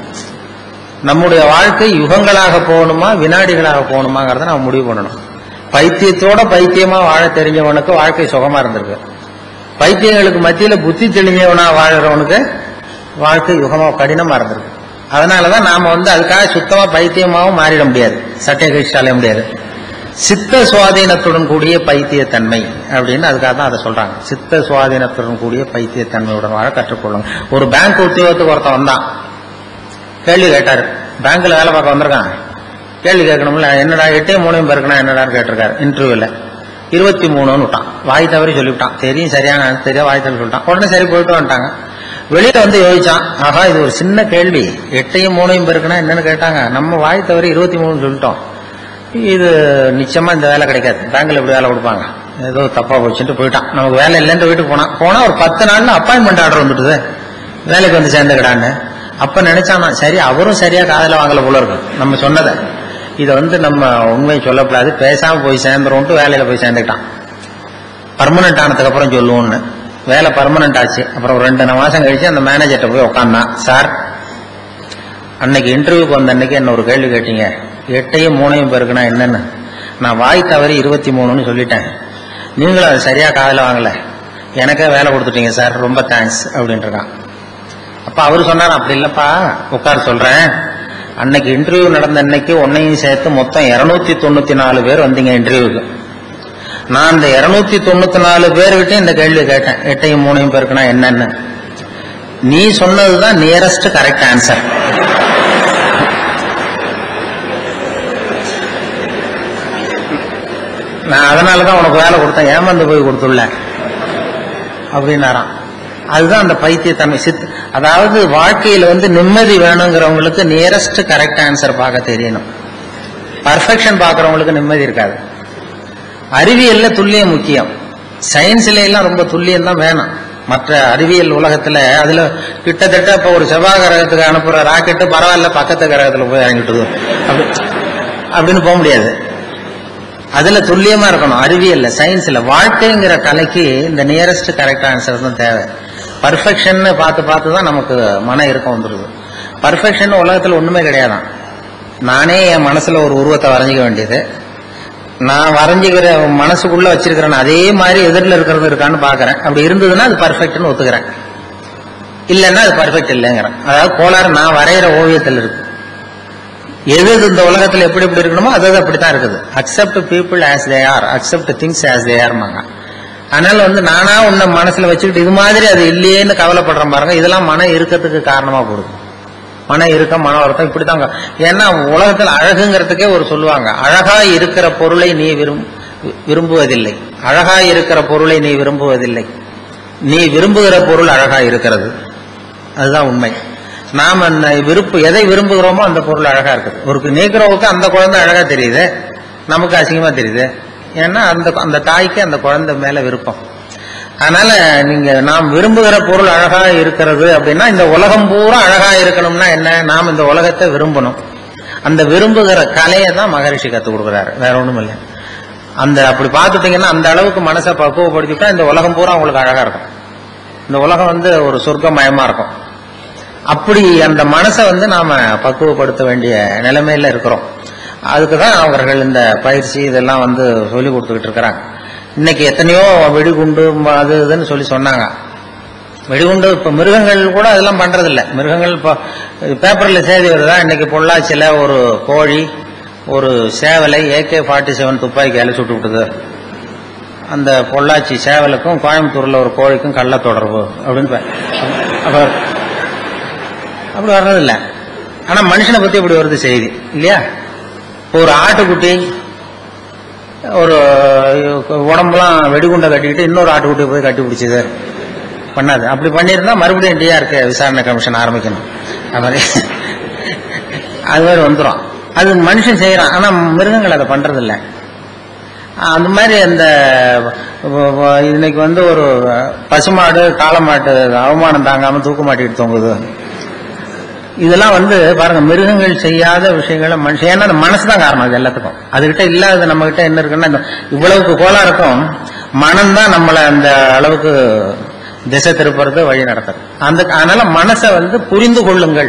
நம்முடைய வாழ்க்கை யுகங்களாக போகணுமா வினாடிகளாக போகணுமாங்கிறத நம்ம முடிவு பண்ணணும் பைத்தியத்தோட பைத்தியமா வாழ தெரிஞ்சவனுக்கு வாழ்க்கை சுகமா இருந்திருக்கு பைத்தியங்களுக்கு மத்தியில புத்தி தெளிஞ்சவனா வாழறவனுக்கு வாழ்க்கை யுகமா கடினமா இருந்திருக்கு அதனாலதான் நாம வந்து அதுக்காக சுத்தமா பைத்தியமாவும் மாறிட முடியாது சட்டை கழிச்சு அலைய முடியாது சித்த சுவாதீனத்துடன் கூடிய பைத்தியத்தன்மை அப்படின்னு அதுக்காக தான் அதை சொல்றாங்க சித்த சுவாதீனத்துடன் கூடிய பைத்தியத்தன்மையுடன் வாழ கற்றுக்கொள்ளுங்க ஒரு பேங்க் உத்தியோகத்துக்கு ஒருத்தன் வந்தான் கேள்வி கேட்டாரு பேங்க்ல வேலை பார்க்க வந்திருக்கான் கேள்வி கேட்கணும்ல என்னடா எட்டையும் மூணையும் பேருக்குனா என்னடான்னு கேட்டிருக்காரு இன்டர்வியூல இருபத்தி மூணுன்னு விட்டான் வாய் தவறி சொல்லிவிட்டான் தெரியும் சரியான answer தெரியும் வாய் தவறி சொல்லிட்டான் உடனே சரி போயிட்டு வந்துட்டாங்க வெளியில வந்து யோசிச்சான் ஆஹா இது ஒரு சின்ன கேள்வி எட்டையும் மூணையும் பேருக்குனா என்னன்னு கேட்டாங்க நம்ம வாய் தவறி இருபத்தி மூணுன்னு சொல்லிட்டோம் இது நிச்சயமா இந்த வேலை கிடைக்காது பேங்க்ல இப்படி வேலை கொடுப்பாங்க ஏதோ தப்பா போச்சுட்டு போயிட்டான் நமக்கு வேலை இல்லைன்னு வீட்டுக்கு போனான் போனா ஒரு பத்து நாள்ல அப்பாயின்மெண்ட் ஆர்டர் வந்துட்டுது வேலைக்கு வந்து சேர்ந்துக்கிடான்னு அப்ப நினைச்சானா சரி அவரும் சரியா காதல வாங்கல போல இருக்கு நம்ம சொன்னதை இதை வந்து நம்ம உண்மையை சொல்லக்கூடாது பேசாம போய் சேர்ந்துருவோம்ட்டு வேலையில போய் சேர்ந்துக்கிட்டான் பர்மனன்ட் ஆனதுக்கு அப்புறம் சொல்லுவோம்னு வேலை பர்மனன்ட் ஆச்சு அப்புறம் ஒரு ரெண்டு மாசம் கழிச்சு அந்த மேனேஜர்கிட்ட போய் உட்காந்தான் சார் அன்னைக்கு இன்டர்வியூக்கு வந்த அன்னைக்கு என்ன ஒரு கேள்வி கேட்டீங்க எட்டையும் மூணையும் பேருக்குன்னா என்னன்னு நான் வாய் தவறி இருபத்தி மூணுன்னு சொல்லிட்டேன் நீங்களும் அது சரியா காதல வாங்கல எனக்கே வேலை கொடுத்துட்டீங்க சார் ரொம்ப தேங்க்ஸ் அப்படின்ட்டுருக்கான் அப்ப அவரு சொன்னார் அப்படி இல்லப்பா உட்கார் சொல்றேன் அன்னைக்கு இன்டர்வியூ நடந்த அன்னைக்கு உன்னையும் சேர்த்து மொத்தம் இருநூத்தி தொண்ணூத்தி நாலு பேர் வந்தீங்க இன்டர்வியூக்கு நான் அந்த இருநூத்தி தொண்ணூத்தி நாலு பேர்கிட்ட இந்த கேள்வி கேட்டேன் எட்டையும் மூணையும் பேருக்குன்னா என்னன்னு நீ சொன்னதுதான் நியரஸ்ட் கரெக்ட் ஆன்சர் நான் அதனாலதான் உனக்கு வேலை கொடுத்தேன் ஏமாந்து போய் கொடுத்துள்ள அப்படின்னாராம் அதுதான் அந்த பைத்தியத்தன்மை சித் அதாவது வாழ்க்கையில வந்து நிம்மதி வேணுங்கிறவங்களுக்கு நியரஸ்ட் கரெக்ட் ஆன்சர் பார்க்க தெரியணும் பர்ஃபெக்ஷன் பார்க்கறவங்களுக்கு நிம்மதி இருக்காது அறிவியல்ல துல்லியம் முக்கியம் சயின்ஸ்ல எல்லாம் ரொம்ப துல்லியம் தான் வேணும் மற்ற அறிவியல் உலகத்துல அதுல கிட்டத்தட்ட இப்ப ஒரு செவ்வாய் கிரகத்துக்கு அனுப்புற ராக்கெட்டு பரவாயில்ல பக்கத்து கிரகத்துல போய் இறங்கிட்டுது அப்படி அப்படின்னு போக முடியாது அதுல துல்லியமா இருக்கணும் அறிவியல்ல சயின்ஸ்ல வாழ்க்கைங்கிற கலைக்கு இந்த நியரஸ்ட் கரெக்ட் ஆன்சர் தான் தேவை பர்ஃபெக்ஷன் பார்த்து பார்த்து தான் நமக்கு மன இறுக்கம் வந்துடுது பர்ஃபெக்ஷன் உலகத்துல ஒண்ணுமே கிடையாதான் நானே என் மனசுல ஒரு உருவத்தை வரைஞ்சிக்க வேண்டியது நான் வரைஞ்சிக்கிற மனசுக்குள்ள வச்சிருக்கிறேன் அதே மாதிரி எதிரில் இருக்கிறது இருக்கான்னு பாக்குறேன் அப்படி இருந்ததுன்னா அது பர்ஃபெக்ட்னு ஒத்துக்கிறேன் இல்லைன்னா அது பர்ஃபெக்ட் இல்லைங்கிறேன் அதாவது கோளாறு நான் வரைகிற ஓவியத்தில் இருக்கு எது எது இந்த உலகத்துல எப்படி எப்படி இருக்கணுமோ அது அது அப்படித்தான் இருக்குது accept people as they are accept things as they ஆர்மாங்க அதனால வந்து நானா உன்னை மனசுல வச்சுக்கிட்டு இது மாதிரி அது இல்லையேன்னு கவலைப்படுறேன் பாருங்க இதெல்லாம் மன இறுக்கத்துக்கு காரணமா போடுது மன இறுக்கம் மன வருத்தம் இப்படித்தாங்க ஏன்னா உலகத்துல அழகுங்கிறதுக்கே ஒரு சொல்லுவாங்க அழகா இருக்கிற பொருளை நீ விரும் விரும்புவதில்லை அழகா இருக்கிற பொருளை நீ விரும்புவதில்லை நீ விரும்புகிற பொருள் அழகா இருக்கிறது அதுதான் உண்மை நாம அந்த விருப்பு எதை விரும்புகிறோமோ அந்த பொருள் அழகா இருக்குது ஒரு நீக்கிறவுக்கு அந்த குழந்தை அழகா தெரியுது நமக்கு அசிங்கமா தெரியுது ஏன்னா அந்த அந்த தாய்க்கு அந்த குழந்தை மேல விருப்பம் அதனால நீங்க நாம் விரும்புகிற பொருள் அழகா இருக்கிறது அப்படின்னா இந்த உலகம் பூரா அழகா இருக்கணும்னா என்ன நாம் இந்த உலகத்தை விரும்பணும் அந்த விரும்புகிற கலையை தான் மகரிஷி கத்துக் கொடுக்குறாரு வேற ஒண்ணும் இல்லை அந்த அப்படி பார்த்துட்டீங்கன்னா அந்த அளவுக்கு மனசை பக்குவப்படுத்திட்டா இந்த உலகம் பூரா உங்களுக்கு அழகா இருக்கும் இந்த உலகம் வந்து ஒரு சொர்க்கமயமா இருக்கும் அப்படி அந்த மனசை வந்து நாம பக்குவப்படுத்த வேண்டிய நிலைமையில இருக்கிறோம் அதுக்கு தான் அவர்கள் இந்த பயிற்சி இதெல்லாம் வந்து சொல்லி கொடுத்துக்கிட்டு இருக்கிறாங்க இன்னைக்கு எத்தனையோ வெடிகுண்டு ம- அது இதுன்னு சொல்லி சொன்னாங்க வெடிகுண்டு இப்ப மிருகங்கள் கூட அதெல்லாம் பண்றது இல்ல மிருகங்கள் இப்போ பேப்பர்ல செய்தி வருதா இன்னைக்கு பொள்ளாச்சியில ஒரு கோழி ஒரு சேவலை ஏகே ஃபார்ட்டி செவன் துப்பாக்கியால சுட்டு விட்டுது அந்த பொள்ளாச்சி சேவலுக்கும் கோயம்புத்தூர்ல ஒரு கோழிக்கும் கள்ள தொடர்பு அப்படின்னு ப- அப்ப அப்படி வர்றதில்ல ஆனா மனுஷனை பத்தி இப்படி வருது செய்தி இல்லையா இப்போ ஒரு ஆட்டுக்குட்டி ஒரு உடம்புலாம் வெடிகுண்டை கட்டிக்கிட்டு இன்னொரு ஆட்டுக்குட்டியை போய் கட்டி பிடிச்சது பண்ணாது அப்படி பண்ணியிருந்தா மறுபடியும் டிஆர்கே விசாரணை கமிஷன் ஆரம்பிக்கணும் அது மாதிரி அது மாதிரி வந்துடும் அது மனுஷன் செய்யறான் ஆனா மிருகங்கள் அதை பண்றதில்ல அந்த மாதிரி அந்த வ- வ- இன்னைக்கு வந்து ஒரு பசுமாடு காளமாட்டு அவமானம் தாங்காம தூக்கு மாட்டிட்டு தொங்குது இதெல்லாம் வந்து பாருங்க மிருகங்கள் செய்யாத விஷயங்களை மனுஷன் ஏன்னா அந்த மனசு தான் காரணம் இது எல்லாத்துக்கும் அதுகிட்ட இல்லாத நம்ம கிட்ட என்ன இருக்குன்னா இந்த இவ்வளவுக்கு கோளாறுக்கும் மனம் தான் நம்மளை அந்த அளவுக்கு திசை திருப்புறது வழி நடத்துறது அந்த அதனால மனசை வந்து புரிந்து கொள்ளுங்கள்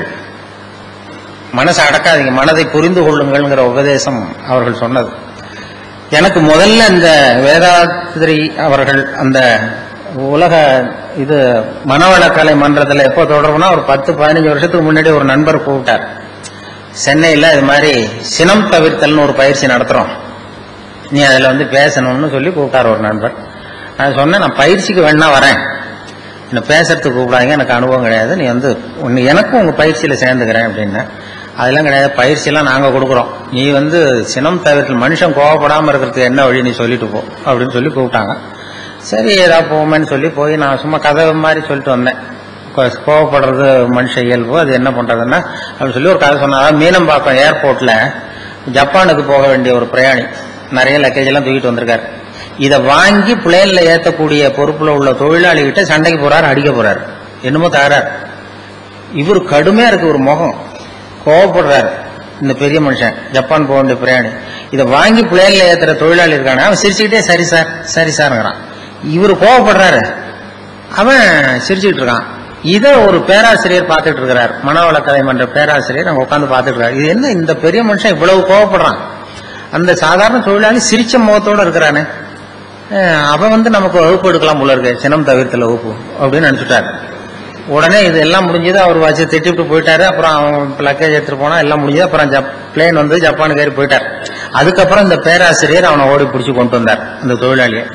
மனசை அடக்காதீங்க மனதை புரிந்து கொள்ளுங்கள்ங்கிற உபதேசம் அவர்கள் சொன்னது எனக்கு முதல்ல இந்த வேதாத்திரி அவர்கள் அந்த உலக இது மனவளக்கலை மன்றத்தில் எப்போ தொடர்புனா ஒரு பத்து பதினஞ்சு வருஷத்துக்கு முன்னாடி ஒரு நண்பர் கூப்பிட்டார் சென்னையில் இது மாதிரி சினம் தவிர்த்தல்னு ஒரு பயிற்சி நடத்துறோம் நீ அதில் வந்து பேசணும்னு சொல்லி கூப்பிட்டார் ஒரு நண்பர் நான் சொன்னேன் நான் பயிற்சிக்கு வேணா வரேன் என்னை பேசுறதுக்கு கூப்பிடாங்க எனக்கு அனுபவம் கிடையாது நீ வந்து உன்னை எனக்கும் உங்கள் பயிற்சியில் சேர்ந்துக்கிறேன் அப்படின்னேன் அதெல்லாம் கிடையாது பயிற்சியெல்லாம் நாங்கள் கொடுக்குறோம் நீ வந்து சினம் தவிர்த்தல் மனுஷன் கோவப்படாமல் இருக்கிறதுக்கு என்ன வழி நீ சொல்லிட்டு போ அப்படின்னு சொல்லி கூப்பிட்டாங்க சரி ஏதா போமேன்னு சொல்லி போய் நான் சும்மா கதை மாதிரி சொல்லிட்டு வந்தேன் கோ- கோவப்படுறது மனுஷ இயல்பு அது என்ன பண்றதுன்னா அப்படின்னு சொல்லி ஒரு கதை சொன்னா அதாவது மீனம்பாக்கம் ஏர்போர்ட்ல ஜப்பானுக்கு போக வேண்டிய ஒரு பிரயாணி நிறைய லக்கேஜ் எல்லாம் தூக்கிட்டு வந்திருக்காரு இதை வாங்கி பிளேன்ல ஏத்தக்கூடிய பொறுப்புல உள்ள தொழிலாளி கிட்ட சண்டைக்கு போறாரு அடிக்க போறாரு என்னமோ தகராறு இவர் கடுமையா இருக்கு ஒரு முகம் கோவப்படுறாரு இந்த பெரிய மனுஷன் ஜப்பான் போக வேண்டிய பிரயாணி இதை வாங்கி பிளேன்ல ஏத்துற தொழிலாளி இருக்கானே அவன் சிரிச்சுக்கிட்டே சரி சார் சரி சார்ங்கிறான் இவர் கோவப்படுறாரு அவன் சிரிச்சுக்கிட்டு இருக்கான் இதை ஒரு பேராசிரியர் பார்த்துட்டு இருக்கிறார் மனவளக்கலை மன்ற பேராசிரியர் அங்க உட்காந்து பார்த்துட்டு இருக்காரு இது என்ன இந்த பெரிய மனுஷன் இவ்வளவு கோவப்படுறான் அந்த சாதாரண தொழிலாளி சிரிச்ச முகத்தோட இருக்கிறானே அஹ் அவன் வந்து நமக்கு வகுப்பு எடுக்கலாம் போல இருக்கு சினம் தவிர்த்தல வகுப்பு அப்படின்னு நினைச்சுட்டாரு உடனே இது எல்லாம் முடிஞ்சது அவர் வச்சு திட்டிவிட்டு போயிட்டாரு அப்புறம் அவன் லக்கேஜ் எடுத்துட்டு போனா எல்லாம் முடிஞ்சது அப்புறம் ஜப் பிளேன் வந்து ஜப்பானுக்கு ஏறி போயிட்டார் அதுக்கப்புறம் இந்த பேராசிரியர் அவனை ஓடி பிடிச்சி கொண்டு வந்தார் இந்த தொழிலாளியை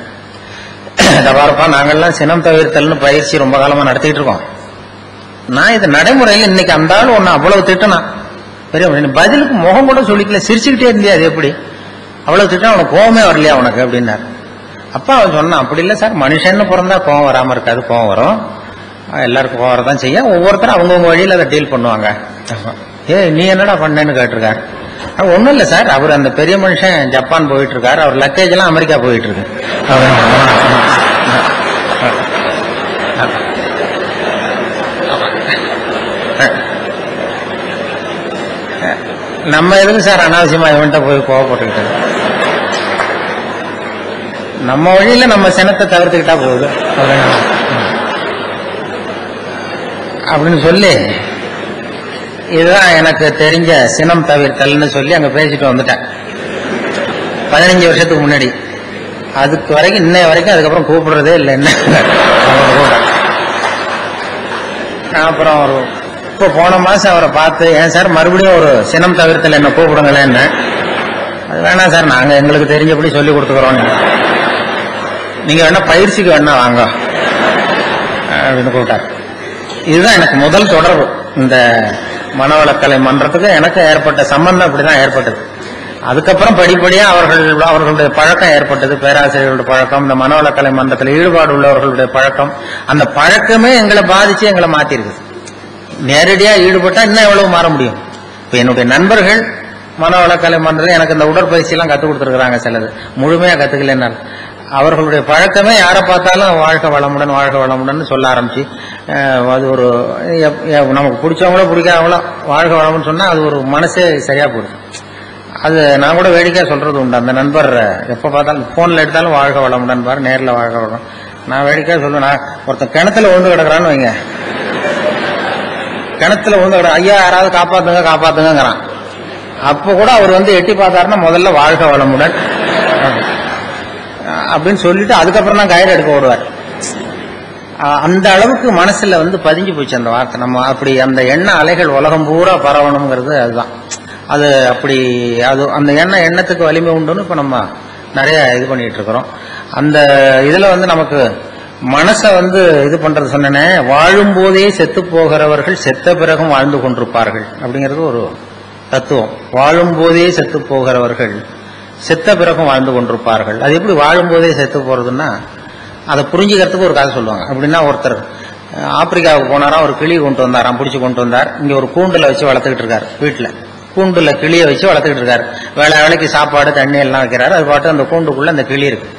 இதை பாருப்பா நாங்கெல்லாம் சினம் தவிர்த்தல்னு பயிற்சி ரொம்ப காலமா நடத்திட்டு இருக்கோம் நான் இது நடைமுறையில் இன்னைக்கு அந்த ஆள் ஒன்னு அவ்வளவு திட்டினான் பெரிய மனுஷன். பதிலுக்கு முகம் கூட சொல்லிக்கல சிரிச்சுக்கிட்டே இருந்தியா அது எப்படி அவ்வளவு திட்டம் அவனுக்கு கோவமே வரலையா உனக்கு அப்படின்னாரு அப்பா அவன் சொன்னான் அப்படி இல்லை சார் மனுஷன்னு பிறந்தா கோவம் வராம இருக்காது கோவம் வரும் அஹ் எல்லாருக்கும் கோவம் வரதான் செய்யும் ஒவ்வொருத்தரும் அவங்கவுங்க வழியில அதை டீல் பண்ணுவாங்க ஏ நீ என்னடா பண்ணேன்னு கேட்டிருக்காரு அஹ் ஒண்ணும் இல்லை சார் அவர் அந்த பெரிய மனுஷன் ஜப்பான் போயிட்டு இருக்காரு அவர் லக்கேஜ் எல்லாம் அமெரிக்கா போயிட்டு இருக்கு நம்ம எதுக்கு சார் அனாவசியமா இவன்ட்ட போய் கோவப்பட்டுக்கிட்டு நம்ம வழியில நம்ம சினத்தை தவிர்த்துக்கிட்டா போகுது அப்படின்னு சொல்லி இதுதான் எனக்கு தெரிஞ்ச சினம் தவிர்த்தல்னு சொல்லி அங்க பேசிட்டு வந்துட்டேன் பதினஞ்சு வருஷத்துக்கு முன்னாடி அதுக்கு வரைக்கும் இன்னைய வரைக்கும் அதுக்கப்புறம் கூப்பிடுறதே இல்லை என்ன நான் அப்புறம் ஒரு இப்போ போன மாசம் அவரை பார்த்து ஏன் சார் மறுபடியும் ஒரு சினம் தவிர்த்தல் என்ன கூப்பிடுங்களேன்னு அது வேணாம் சார் நாங்க எங்களுக்கு தெரிஞ்சபடி சொல்லி கொடுத்துக்கிறோம் நீங்க வேணா பயிற்சிக்கு வேணா வாங்க அப்படின்னு கூப்பிட்டார் இதுதான் எனக்கு முதல் தொடர்பு இந்த மனவளக்கலை மன்றத்துக்கு எனக்கு ஏற்பட்ட சம்பந்தம் அப்படிதான் ஏற்பட்டது அதுக்கப்புறம் படிப்படியா அவர்கள் அவர்களுடைய பழக்கம் ஏற்பட்டது பேராசிரியர்களுடைய பழக்கம் இந்த மனவளக்கலை மன்றத்தில் ஈடுபாடு உள்ளவர்களுடைய பழக்கம் அந்த பழக்கமே எங்களை பாதிச்சு எங்களை மாத்திருக்குது நேரடியா ஈடுபட்டா இன்னும் எவ்வளவு மாற முடியும் இப்ப என்னுடைய நண்பர்கள் மனவளக்கலை பண்றது எனக்கு இந்த உடற்பயிற்சி எல்லாம் கத்துக் கொடுத்துருக்காங்க சிலது முழுமையா கத்துக்கல என்னால் அவர்களுடைய பழக்கமே யாரை பார்த்தாலும் வாழ்க வளமுடன் வாழ்க வளமுடன் சொல்ல ஆரம்பிச்சு அஹ், அது ஒரு எப்- எப்- நமக்கு பிடிச்சவங்களோ பிடிக்காதவங்களோ வாழ்க வளமுன்னு சொன்னா அது ஒரு மனசே சரியா போயிடும் அது நான் கூட வேடிக்கையா சொல்றது உண்டு அந்த நண்பர் எப்ப பார்த்தாலும் போன்ல எடுத்தாலும் வாழ்க வளமுடன் பாரு நேர்ல வாழ்க வளம் நான் வேடிக்கையா சொல்லுவேன் நான் ஒருத்தன் கிணத்துல விழுந்து கிடக்குறான்னு வைங்க கிணத்துல விழுந்து கிடக்கு ஐயா யாராவது காப்பாத்துங்க காப்பாத்துங்கிறான் அப்ப கூட அவர் வந்து எட்டி பார்த்தாருன்னா முதல்ல வாழ்க வளமுடன் அப்படின்னு சொல்லிட்டு அதுக்கப்புறம் தான் கயிறு எடுக்க ஓடுவார் அஹ் அந்த அளவுக்கு மனசுல வந்து பதிஞ்சு போச்சு அந்த வார்த்தை நம்ம அப்படி அந்த எண்ண அலைகள் உலகம் பூரா பரவணுங்கிறது அதுதான் அது அப்படி அது அந்த எண்ண எண்ணத்துக்கு வலிமை உண்டுன்னு இப்ப நம்ம நிறைய இது பண்ணிட்டு இருக்கிறோம் அந்த இதுல வந்து நமக்கு மனசை வந்து இது பண்றது சொன்னேனே வாழும் போதே செத்து போகிறவர்கள் செத்த பிறகும் வாழ்ந்து கொண்டிருப்பார்கள் அப்படிங்கிறது ஒரு தத்துவம் வாழும் போதே செத்து போகிறவர்கள் செத்த பிறகும் வாழ்ந்து கொண்டிருப்பார்கள் அது எப்படி வாழும் போதே செத்து போறதுன்னா அதை புரிஞ்சுக்கிறதுக்கு ஒரு கதை சொல்லுவாங்க அப்படின்னா ஒருத்தர் அஹ், ஆப்பிரிக்காவுக்கு போனாராம் ஒரு கிளி கொண்டு வந்தாராம் பிடிச்சி கொண்டு வந்தார் இங்க ஒரு கூண்டுல வச்சு வளர்த்துக்கிட்டு இருக்காரு வீட்டுல கூண்டுல கிளியை வச்சு வளர்த்துக்கிட்டு இருக்காரு வேலை வேலைக்கு சாப்பாடு தண்ணி எல்லாம் வைக்கிறாரு அது பாட்டு அந்த கூண்டுக்குள்ள அந்த கிளி இருக்கு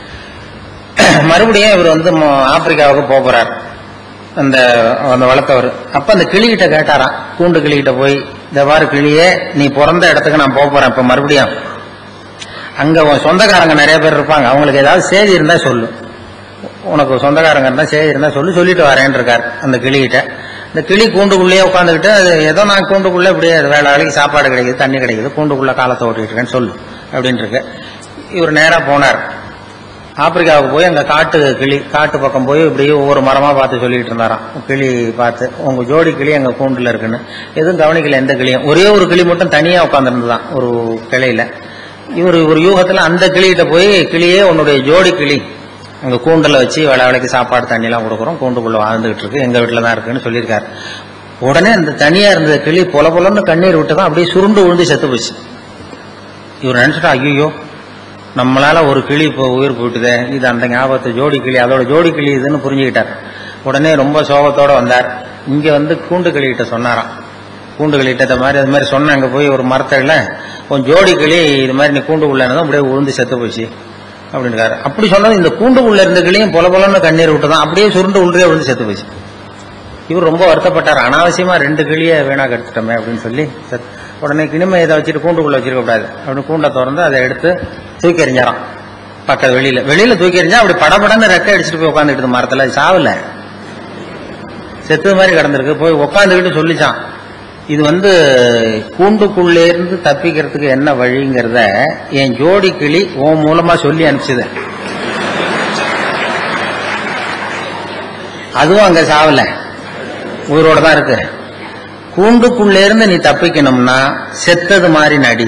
மறுபடியும் இவர் வந்து ம- ஆப்பிரிக்காவுக்கு போக போறார் அந்த அந்த வளர்த்தவர் அப்ப அந்த கிளிகிட்ட கேட்டாராம் கூண்டு கிளிகிட்ட போய் இந்த வாரு கிளியே நீ பிறந்த இடத்துக்கு நான் போக போறேன் இப்ப மறுபடியும் அங்க உன் சொந்தக்காரங்க நிறைய பேர் இருப்பாங்க அவங்களுக்கு ஏதாவது செய்தி இருந்தா சொல்லு உனக்கு சொந்தக்காரங்க இருந்தா செய்தி இருந்தா சொல்லி சொல்லிட்டு வரேன் இருக்கார் அந்த கிளிகிட்ட இந்த கிளி கூண்டுக்குள்ளேயே உட்காந்துக்கிட்டு அது ஏதோ நான் கூண்டுக்குள்ள இப்படியே வேலை வேலைக்கு சாப்பாடு கிடைக்குது தண்ணி கிடைக்குது கூண்டுக்குள்ள காலத்தை ஓட்டிட்டு இருக்கேன்னு சொல்லு அப்படின்னு இருக்கு இவர் நேரா போனார் ஆப்பிரிக்காவுக்கு போய் அங்க காட்டு கிளி காட்டு பக்கம் போய் இப்படியே ஒவ்வொரு மரமா பார்த்து சொல்லிட்டு இருந்தாராம் கிளி பார்த்து உங்க ஜோடி கிளி அங்க கூண்டுல இருக்குன்னு எதுவும் கவனிக்கல எந்த கிளியும் ஒரே ஒரு கிளி மட்டும் தனியா உட்காந்துருந்துதான் ஒரு கிளையில இவர் ஒரு யூகத்துல அந்த கிளிகிட்ட போய் கிளியே உன்னுடைய ஜோடி கிளி அங்க கூண்டுல வச்சு வேலை வேலைக்கு சாப்பாடு தண்ணி எல்லாம் கொடுக்குறோம் கூண்டுக்குள்ள வாழ்ந்துகிட்டு இருக்கு எங்க வீட்டுல தான் இருக்குன்னு சொல்லியிருக்காரு உடனே அந்த தனியா இருந்த கிளி பொல பொலன்னு கண்ணீர் விட்டுதான் அப்படியே சுருண்டு விழுந்து செத்து போச்சு இவர் நினைச்சிட்டா ஐயோ நம்மளால ஒரு கிளி இப்போ உயிர் போயிட்டுதே இது அந்த ஞாபகத்தை ஜோடி கிளி அதோட ஜோடி கிளி இதுன்னு புரிஞ்சுக்கிட்டார் உடனே ரொம்ப சோகத்தோட வந்தார் இங்க வந்து கூண்டு கிளிகிட்ட சொன்னாராம் கூண்டு கிளிகிட்ட இந்த மாதிரி அது மாதிரி சொன்ன அங்க போய் ஒரு மரத்தடியில உன் ஜோடி கிளி இது மாதிரி நீ கூண்டுக்குள்ள இருந்ததும் அப்படியே உழுந்து செத்து போச்சு அப்படின்றாரு அப்படி சொன்னது இந்த கூண்டுக்குள்ள இருந்த கிளியும் பொல பொலன்னு கண்ணீர் விட்டுதான் அப்படியே சுருண்டு உள்ளே விழுந்து செத்து போச்சு இவர் ரொம்ப வருத்தப்பட்டார் அனாவசியமா ரெண்டு கிளியை வீணா கெடுத்துட்டோமே அப்படின்னு சொல்லி சத்- உடனே கிணிமை இதை வச்சுட்டு கூண்டுக்குள்ள வச்சிருக்க கூடாது அப்படின்னு கூண்டை திறந்து அதை எடுத்து தூக்கி எறிஞ்சாராம் பக்கத்து வெளியில வெளியில தூக்கி எறிஞ்சா அப்படி படபடன்னு ரெக்கை அடிச்சுட்டு போய் உட்காந்துக்கிட்டு மரத்துல அது சாவல செத்து மாதிரி கிடந்திருக்கு போய் உட்காந்துக்கிட்டு சொல்லிச்சான் இது வந்து கூண்டுக்குள்ளே இருந்து தப்பிக்கிறதுக்கு என்ன வழிங்கிறத என் ஜோடி கிளி உன் மூலமா சொல்லி அனுப்பிச்சது அதுவும் அங்க சாவல உயிரோட தான் இருக்கு கூண்டுக்குள்ளே இருந்து நீ தப்பிக்கணும்னா செத்தது மாதிரி நடி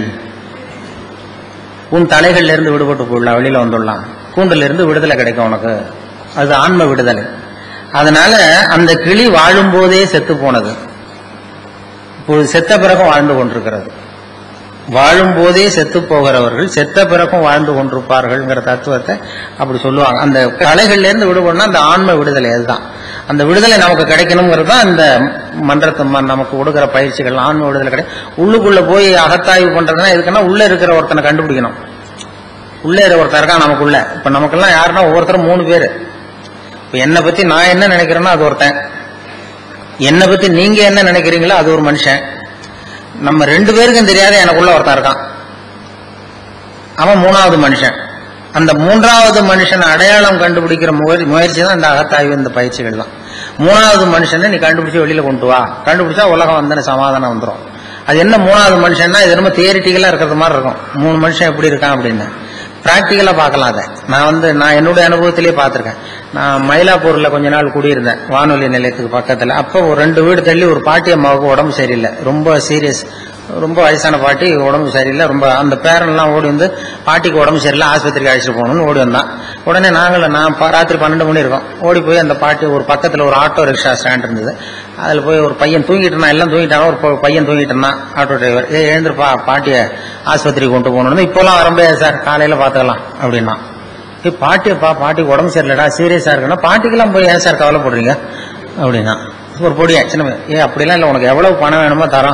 உன் தலைகள்ல இருந்து விடுபட்டு போயிடலாம் வெளியில வந்துடலாம் கூண்டுல இருந்து விடுதலை கிடைக்கும் உனக்கு அது ஆன்ம விடுதலை அதனால அந்த கிளி வாழும் போதே செத்து போனது இப்பொழுது செத்த பிறகும் வாழ்ந்து கொண்டிருக்கிறது வாழும் போதே செத்து போகிறவர்கள் செத்த பிறகும் வாழ்ந்து கொண்டிருப்பார்கள்ங்கிற தத்துவத்தை அப்படி சொல்லுவாங்க அந்த கலைகள்ல இருந்து விடுபடணும் அந்த ஆன்ம விடுதலை அதுதான் அந்த விடுதலை நமக்கு கிடைக்கணுங்கிறது தான் இந்த மன்றத்து ம- நமக்கு கொடுக்குற பயிற்சிகள் ஆன்ம விடுதலை கிடை உள்ளுக்குள்ள போய் அகத்தாய்வு பண்றதுன்னா எதுக்குன்னா உள்ள இருக்கிற ஒருத்தனை கண்டுபிடிக்கணும் உள்ள இருக்கிற ஒருத்தன் இருக்கான் நமக்குள்ள இப்ப நமக்கெல்லாம் யாருன்னா ஒவ்வொருத்தரும் மூணு பேரு இப்ப என்னை பத்தி நான் என்ன நினைக்கிறேனோ அது ஒருத்தன் என்னை பத்தி நீங்க என்ன நினைக்கிறீங்களோ அது ஒரு மனுஷன் நம்ம ரெண்டு பேருக்கும் தெரியாத எனக்குள்ள ஒருத்தன் இருக்கான் அவன் மூணாவது மனுஷன் அந்த மூன்றாவது மனுஷனை அடையாளம் கண்டுபிடிக்கிற முயற்சி முயற்சி தான் இந்த அகத்தாய்வு இந்த பயிற்சிகள் தான் மூணாவது மனுஷனை நீ கண்டுபிடிச்சு வெளியில கொண்டு வா கண்டுபிடிச்சா உலகம் வந்து சமாதானம் வந்துடும் அது என்ன மூணாவது மனுஷன்னா இது ரொம்ப தியரிட்டிக்கலா இருக்கிறது மாதிரி இருக்கும் மூணு மனுஷன் எப்படி இருக்கான் அப்படின்னு பிராக்டிக்கலா பார்க்கலாம் அதை நான் வந்து நான் என்னுடைய அனுபவத்திலேயே பார்த்திருக்கேன் நான் மயிலாப்பூர்ல கொஞ்ச நாள் குடியிருந்தேன் வானொலி நிலையத்துக்கு பக்கத்துல அப்போ ஒரு ரெண்டு வீடு தள்ளி ஒரு பாட்டி அம்மாவுக்கு உடம்பு சரியில்லை ரொம்ப சீரியஸ் ரொம்ப வயசான பாட்டி உடம்பு சரியில்லை ரொம்ப அந்த பேரன்லாம் ஓடி வந்து பாட்டிக்கு உடம்பு சரியில்லை ஆஸ்பத்திரிக்கு அழைச்சிட்டு போகணும்னு ஓடி வந்தான் உடனே நாங்களும் நான் ப- ராத்திரி பன்னெண்டு மணி இருக்கோம் ஓடி போய் அந்த பாட்டி ஒரு பக்கத்துல ஒரு ஆட்டோ ரிக்ஷா ஸ்டாண்ட் இருந்தது அதுல போய் ஒரு பையன் தூங்கிட்டு இருந்தான் எல்லாம் தூங்கிட்டாங்க ஒரு ப- பையன் தூங்கிட்டு இருந்தான் ஆட்டோ டிரைவர் ஏ எழுந்திருப்பா பாட்டியை ஆஸ்பத்திரிக்கு கொண்டு போகணும்னு இப்போலாம் வர முடியாது சார் காலையில பாத்துக்கலாம் அப்படின்னா ஏய் பாட்டியப்பா பாட்டிக்கு உடம்பு சரியில்லடா சீரியஸா இருக்குன்னா பாட்டிக்கெல்லாம் போய் ஏன் சார் கவலைப்படுறீங்க அப்படின்னா ஒரு பொடியா சின்ன பையன். ஏ அப்படிலாம் இல்லை உனக்கு எவ்வளவு பணம் வேணுமோ தரோம்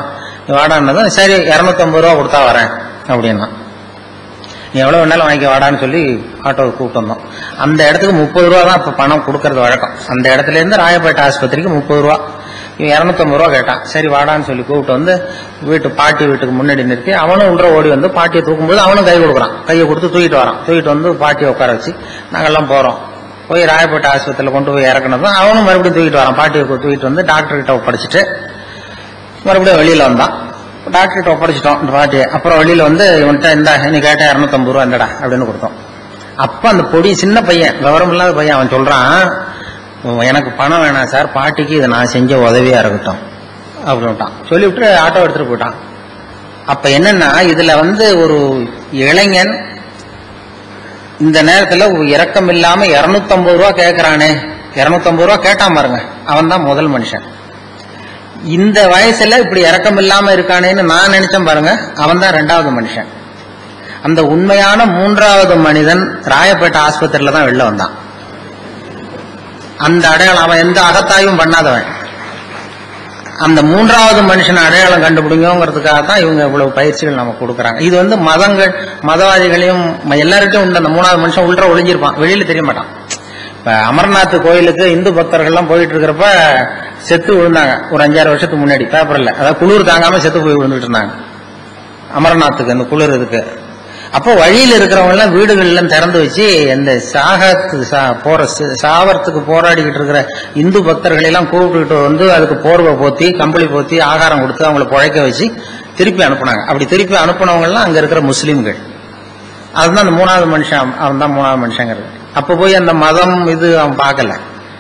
நீ வாடான்னதும் சரி இரநூத்தம்பது ரூபா கொடுத்தா வரேன் அப்படின்னா நீ எவ்வளவு வேணாலும் வாங்கிக்க வாடான்னு சொல்லி ஆட்டோவை கூப்பிட்டு வந்தோம் அந்த இடத்துக்கு முப்பது ரூபா தான் இப்ப பணம் கொடுக்கறது வழக்கம் அந்த இடத்துல இருந்து ராயப்பேட்டை ஆஸ்பத்திரிக்கு முப்பது ரூபா இவன் இரநூத்தம்பது ரூபா கேட்டான் சரி வாடான்னு சொல்லி கூப்பிட்டு வந்து வீட்டு பாட்டி வீட்டுக்கு முன்னாடி நிறுத்தி அவனும் உள்ள ஓடி வந்து பாட்டியை தூக்கும்போது அவனும் கை கொடுக்குறான் கையை கொடுத்து தூக்கிட்டு வரான் தூக்கிட்டு வந்து பாட்டியை உட்கார வச்சு நாங்கெல்லாம் போறோம் போய் ராயப்பேட்டை ஆஸ்பத்திரியில் கொண்டு போய் இறக்குனதும் அவனும் மறுபடியும் தூக்கிட்டு வரான் பாட்டியை தூக்கிட்டு வந்து டாக்டர் கிட்ட ஒப்படைச்சிட்டு மறுபடியும் வெளியில வந்தான் டாக்டர் கிட்ட ஒப்படைச்சிட்டோம் இந்த பாட்டியை அப்புறம் வெளியில வந்து இவன்கிட்ட இந்த நீ கேட்ட இரநூத்தம்பது ரூபா இந்தடா அப்படின்னு கொடுத்தோம் அப்ப அந்த பொடி சின்ன பையன் விவரம் இல்லாத பையன் அவன் சொல்றான் எனக்கு பணம் வேணாம் சார் பாட்டிக்கு இதை நான் செஞ்ச உதவியா இருக்கட்டும் அப்படின்ட்டான் சொல்லிவிட்டு ஆட்டோ எடுத்துட்டு போயிட்டான் அப்ப என்னன்னா இதுல வந்து ஒரு இளைஞன் இந்த நேரத்துல ஒரு இரக்கம் இல்லாம 250 ரூபா கேக்குறானே 250 ரூபா கேட்டான் பாருங்க அவன் தான் முதல் மனுஷன் இந்த வயசுல இப்படி இரக்கம் இல்லாம இருக்கானேன்னு நான் நினைச்சேன் பாருங்க அவன் தான் ரெண்டாவது மனுஷன் அந்த உண்மையான மூன்றாவது மனிதன் ராயப்பேட்டை ஆஸ்பத்திரியில தான் வெளில வந்தான் அந்த அடையாளம் அவன் எந்த அகத்தாயும் பண்ணாதவன் அந்த மூன்றாவது மனுஷன் அடையாளம் கண்டுபிடிங்கிறதுக்காக தான் இவங்க இவ்வளவு பயிற்சிகள் நமக்கு கொடுக்குறாங்க இது வந்து மதங்கள் மதவாதிகளையும் ம- எல்லார்கிட்டயும் உண்டு அந்த மூணாவது மனுஷன் உள்ள ஒளிஞ்சிருப்பான் வெளியில தெரிய மாட்டான் இப்ப அமர்நாத் கோயிலுக்கு இந்து பக்தர்கள்லாம் போயிட்டு இருக்கிறப்ப செத்து விழுந்தாங்க ஒரு அஞ்சாறு வருஷத்துக்கு முன்னாடி பேப்பர்ல அதாவது குளிர் தாங்காம செத்து போய் விழுந்துட்டு இருந்தாங்க அமர்நாத்துக்கு அந்த குளிர் இதுக்கு அப்போ வழியில் இருக்கிறவங்க எல்லாம் வீடுகள் எல்லாம் திறந்து வச்சு இந்த சாகத்துக்கு சா- போற ச- சாவறதுக்கு போராடிக்கிட்டு இருக்கிற இந்து பக்தர்களை எல்லாம் கூப்பிட்டுக்கிட்டு வந்து அதுக்கு போர்வை போத்தி கம்பளி போத்தி ஆகாரம் கொடுத்து அவங்கள புழைக்க வச்சு திருப்பி அனுப்புனாங்க அப்படி திருப்பி அனுப்புனவங்க எல்லாம் அங்க இருக்கிற முஸ்லீம்கள் அதுதான் அந்த மூணாவது மனுஷன் அவன் தான் மூணாவது மனுஷங்கிறது அப்ப போய் அந்த மதம் இது அவன் பார்க்கல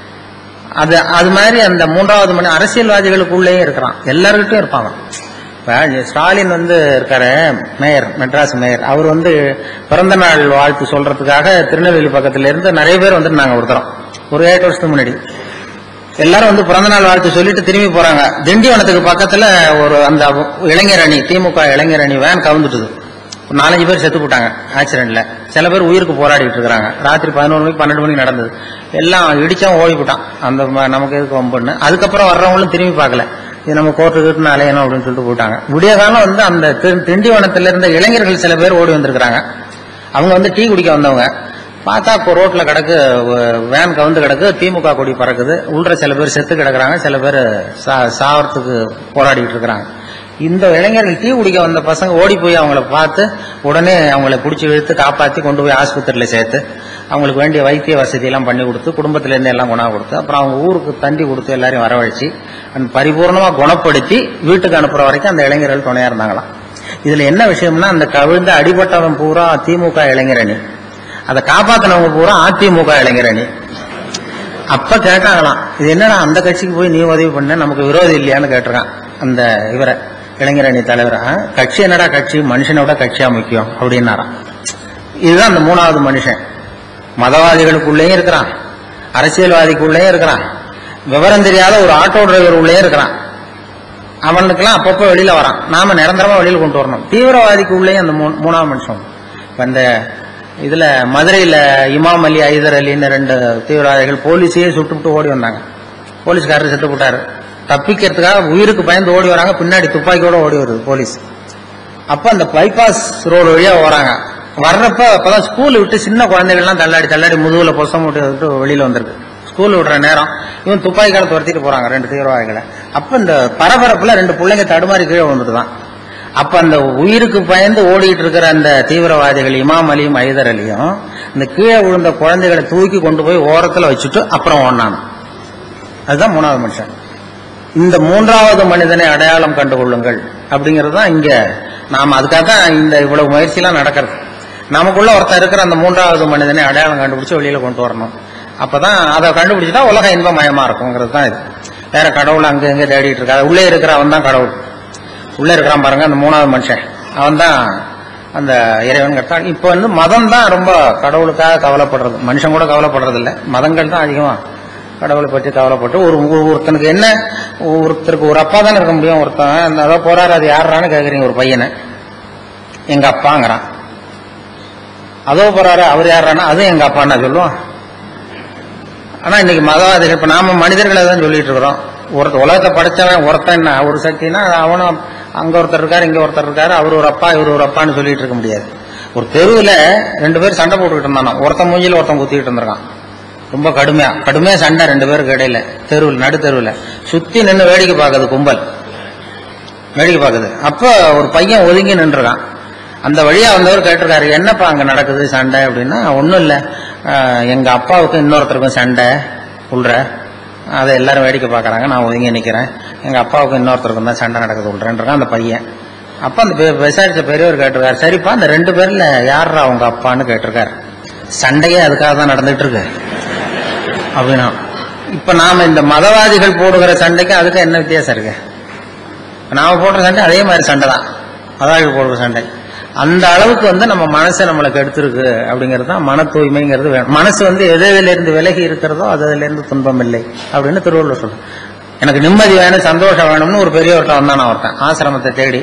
அது அது மாதிரி அந்த மூன்றாவது மணி அரசியல்வாதிகளுக்குள்ளேயே இருக்கிறான் எல்லார்கிட்டயும் இருப்பாங்க இப்ப ஸ்டாலின் வந்து இருக்காரு மேயர் மெட்ராஸ் மேயர் அவர் வந்து பிறந்த நாள் வாழ்த்து சொல்றதுக்காக திருநெல்வேலி பக்கத்துல இருந்து நிறைய பேர் வந்துட்டு நாங்க ஒருத்தரோம் ஒரு ஏழு வருஷத்துக்கு முன்னாடி எல்லாரும் வந்து பிறந்த நாள் வாழ்த்து சொல்லிட்டு திரும்பி போறாங்க திண்டிவனத்துக்கு பக்கத்துல ஒரு அந்த இளைஞர் அணி திமுக இளைஞர் அணி வேன் கவுந்துட்டுது ஒரு நாலஞ்சு பேர் செத்து போட்டாங்க ஆக்சிடென்ட்ல சில பேர் உயிருக்கு போராடிட்டு இருக்காங்க ராத்திரி பதினோரு மணிக்கு பன்னெண்டு மணிக்கு நடந்தது எல்லாம் இடிச்சவன் ஓடி போட்டான் அந்த ம- நமக்கு எதுக்கு வம்புன்னு அதுக்கப்புறம் வர்றவங்களும் திரும்பி பார்க்கல இது நம்ம கோர்ட்டு கீட்டுன்னு அலையணும் அப்படின்னு சொல்லிட்டு போயிட்டாங்க விடிய காலம் வந்து அந்த தி- திண்டிவனத்துல இருந்த இளைஞர்கள் சில பேர் ஓடி வந்திருக்கிறாங்க அவங்க வந்து டீ குடிக்க வந்தவங்க பார்த்தா இப்போ ரோட்ல கிடக்கு வ- வேன் கவுந்து கிடக்கு திமுக கொடி பறக்குது உள்ள சில பேர் செத்து கிடக்குறாங்க சில பேர் சா- சாவறதுக்கு போராடிட்டு இருக்கிறாங்க இந்த இளைஞர்கள் டீ குடிக்க வந்த பசங்க ஓடி போய் அவங்கள பார்த்து உடனே அவங்கள பிடிச்சி இழுத்து காப்பாத்தி கொண்டு போய் ஆஸ்பத்திரியில சேர்த்து அவங்களுக்கு வேண்டிய வைத்திய வசதி எல்லாம் பண்ணி கொடுத்து குடும்பத்துல இருந்து எல்லாம் குணம் கொடுத்து அப்புறம் அவங்க ஊருக்கு தண்டி கொடுத்து எல்லாரையும் வரவழைச்சு அந்த பரிபூர்ணமா குணப்படுத்தி வீட்டுக்கு அனுப்புற வரைக்கும் அந்த இளைஞர்கள் துணையா இருந்தாங்களாம் இதுல என்ன விஷயம்னா அந்த கவிழ்ந்த அடிபட்டவன் பூரா திமுக இளைஞரணி அதை காப்பாத்தினவங்க பூரா அதிமுக இளைஞரணி அப்ப கேட்டாங்களாம் இது என்னடா அந்த கட்சிக்கு போய் நீ உதவி பண்ண நமக்கு விரோதி இல்லையான்னு கேட்டிருக்கான் அந்த இவரை இளைஞரணி தலைவர் "ஆ, கட்சி என்னடா கட்சி மனுஷனோட கட்சியா முக்கியம் அப்படின்னாராம் இதுதான் அந்த மூணாவது மனுஷன் மதவாதிகளுக்குள்ளேயும் இருக்கிறான் அரசியல்வாதிக்குள்ளேயும் இருக்கிறான் விவரம் தெரியாத ஒரு ஆட்டோ டிரைவர் உள்ளேயும் இருக்கிறான் அவனுக்கெல்லாம் அப்பப்போ வெளியில வரான் நாம நிரந்தரமா வெளியில கொண்டு வரணும் தீவிரவாதிக்கு உள்ளேயும் அந்த மூணு- மூணாவது மனுஷன் இப்ப இந்த இதுல மதுரையில இமாம் அலி ஐதர் அலின்னு ரெண்டு தீவிரவாதிகள் போலீஸையே சுட்டுவிட்டு ஓடி வந்தாங்க போலீஸ்காரர் செத்து போட்டாரு தப்பிக்கிறதுக்காக உயிருக்கு பயந்து ஓடி வராங்க பின்னாடி துப்பாக்கியோட ஓடி வருது போலீஸ் அப்ப அந்த பைபாஸ் ரோடு வழியா வராங்க வர்றப்ப அப்பதான் ஸ்கூல் விட்டு சின்ன குழந்தைகள்லாம் தள்ளாடி தள்ளாடி முதுகுல பொசம் விட்டு விட்டு வெளியில வந்திருக்கு ஸ்கூல் விடுற நேரம் இவன் துப்பாக்கி கால துரத்திட்டு போறாங்க ரெண்டு தீவிரவாதிகளை அப்ப இந்த பரபரப்புல ரெண்டு பிள்ளைங்க தடுமாறி கீழே வந்துட்டுதான் அப்ப அந்த உயிருக்கு பயந்து ஓடிட்டு இருக்கிற அந்த தீவிரவாதிகள் இமாம் அலியும் ஐதர் அலியும் இந்த கீழே விழுந்த குழந்தைகளை தூக்கி கொண்டு போய் ஓரத்துல வச்சுட்டு அப்புறம் ஓடினான் அதுதான் மூணாவது மனுஷன் இந்த மூன்றாவது மனிதனை அடையாளம் கண்டுகொள்ளுங்கள் அப்படிங்கிறது தான் இங்க நாம அதுக்காக தான் இந்த இவ்வளவு முயற்சியெல்லாம் நடக்கிறது நமக்குள்ள ஒருத்தன் இருக்கிற அந்த மூன்றாவது மனிதனை அடையாளம் கண்டுபிடிச்சு வெளியில கொண்டு வரணும் அப்பதான் அதை கண்டுபிடிச்சிட்டா உலகம் இன்பமயமா இருக்குங்கிறது தான் இது வேற கடவுள் அங்க இங்க தேடிட்டு இருக்காது உள்ளே இருக்கிற அவன் தான் கடவுள் உள்ள இருக்கிறான் பாருங்க அந்த மூணாவது மனுஷன் அவன் தான் அந்த இறைவன் கட்டான் இப்போ வந்து மதம் தான் ரொம்ப கடவுளுக்காக கவலைப்படுறது மனுஷன் கூட கவலைப்படுறது இல்ல மதங்கள் தான் அதிகமா கடவுளை பற்றி கவலைப்பட்டு ஒரு ஒரு- ஒருத்தனுக்கு என்ன ஒருத்தருக்கு ஒரு அப்பா தானே இருக்க முடியும் ஒருத்தன் அந்த அதாவது போறாரு அது யாருறான்னு கேக்குறீங்க ஒரு பையனை எங்க அப்பாங்கிறான் அதோ போறாரு அவர் யாருறானா அதுவும் எங்க அப்பான்னா சொல்லுவான் ஆனா இன்னைக்கு மதவாதிகள் இப்ப நாம மனிதர்களை தான் சொல்லிட்டு இருக்கிறோம் ஒருத்த உலகத்தை படைச்சவன் ஒருத்தன் ஒரு சக்தினா அவனும் அங்க ஒருத்தர் இருக்காரு இங்க ஒருத்தர் இருக்காரு அவர் ஒரு அப்பா இவர் ஒரு அப்பான்னு சொல்லிட்டு இருக்க முடியாது ஒரு தெருவுல ரெண்டு பேரும் சண்டை போட்டுக்கிட்டு இருந்தானோ ஒருத்தன் மூஞ்சில ஒருத்தன் குத்திக்கிட்டு இருந்திருக்கான் ரொம்ப கடுமையா கடுமையா சண்டை ரெண்டு பேருக்கு இடையில தெருவில் நடு தெருவில் சுத்தி நின்று வேடிக்கை பார்க்குது கும்பல் வேடிக்கை பார்க்குது அப்ப ஒரு பையன் ஒதுங்கி நின்றுருக்கான் அந்த வழியா வந்தவர் கேட்டிருக்காரு என்னப்பா அங்க நடக்குது சண்டை அப்படின்னா ஒன்றும் இல்லை எங்க அப்பாவுக்கும் இன்னொருத்தருக்கும் சண்டை உள்ற அதை எல்லாரும் வேடிக்கை பார்க்கறாங்க நான் ஒதுங்கி நிக்கிறேன் எங்க அப்பாவுக்கும் இன்னொருத்தருக்கும் தான் சண்டை நடக்குது உள்றேன்றான் அந்த பையன் அப்ப அந்த பெ- விசாரிச்ச பெரியவர் கேட்டிருக்காரு சரிப்பா அந்த ரெண்டு பேர்ல யாரா உங்க அப்பான்னு கேட்டிருக்காரு சண்டையே அதுக்காக தான் நடந்துட்டு இருக்கு அப்படின்னா இப்ப நாம இந்த மதவாதிகள் போடுகிற சண்டைக்கு அதுக்கு என்ன வித்தியாசம் இருக்கு நாம போடுற சண்டை அதே மாதிரி சண்டை தான் மதவாதிகள் போடுற சண்டை அந்த அளவுக்கு வந்து நம்ம மனசை நம்மளுக்கு எடுத்திருக்கு அப்படிங்கிறது தான் மன தூய்மைங்கிறது வேணும் மனசு வந்து எது எதுல இருந்து விலகி இருக்கிறதோ அது அதுல இருந்து துன்பம் இல்லை அப்படின்னு திருவள்ளுவர் சொல்றோம் எனக்கு நிம்மதி வேணும் சந்தோஷம் வேணும்னு ஒரு பெரியவர்கிட்ட வந்தான் நான் ஒருத்தன் ஆசிரமத்தை தேடி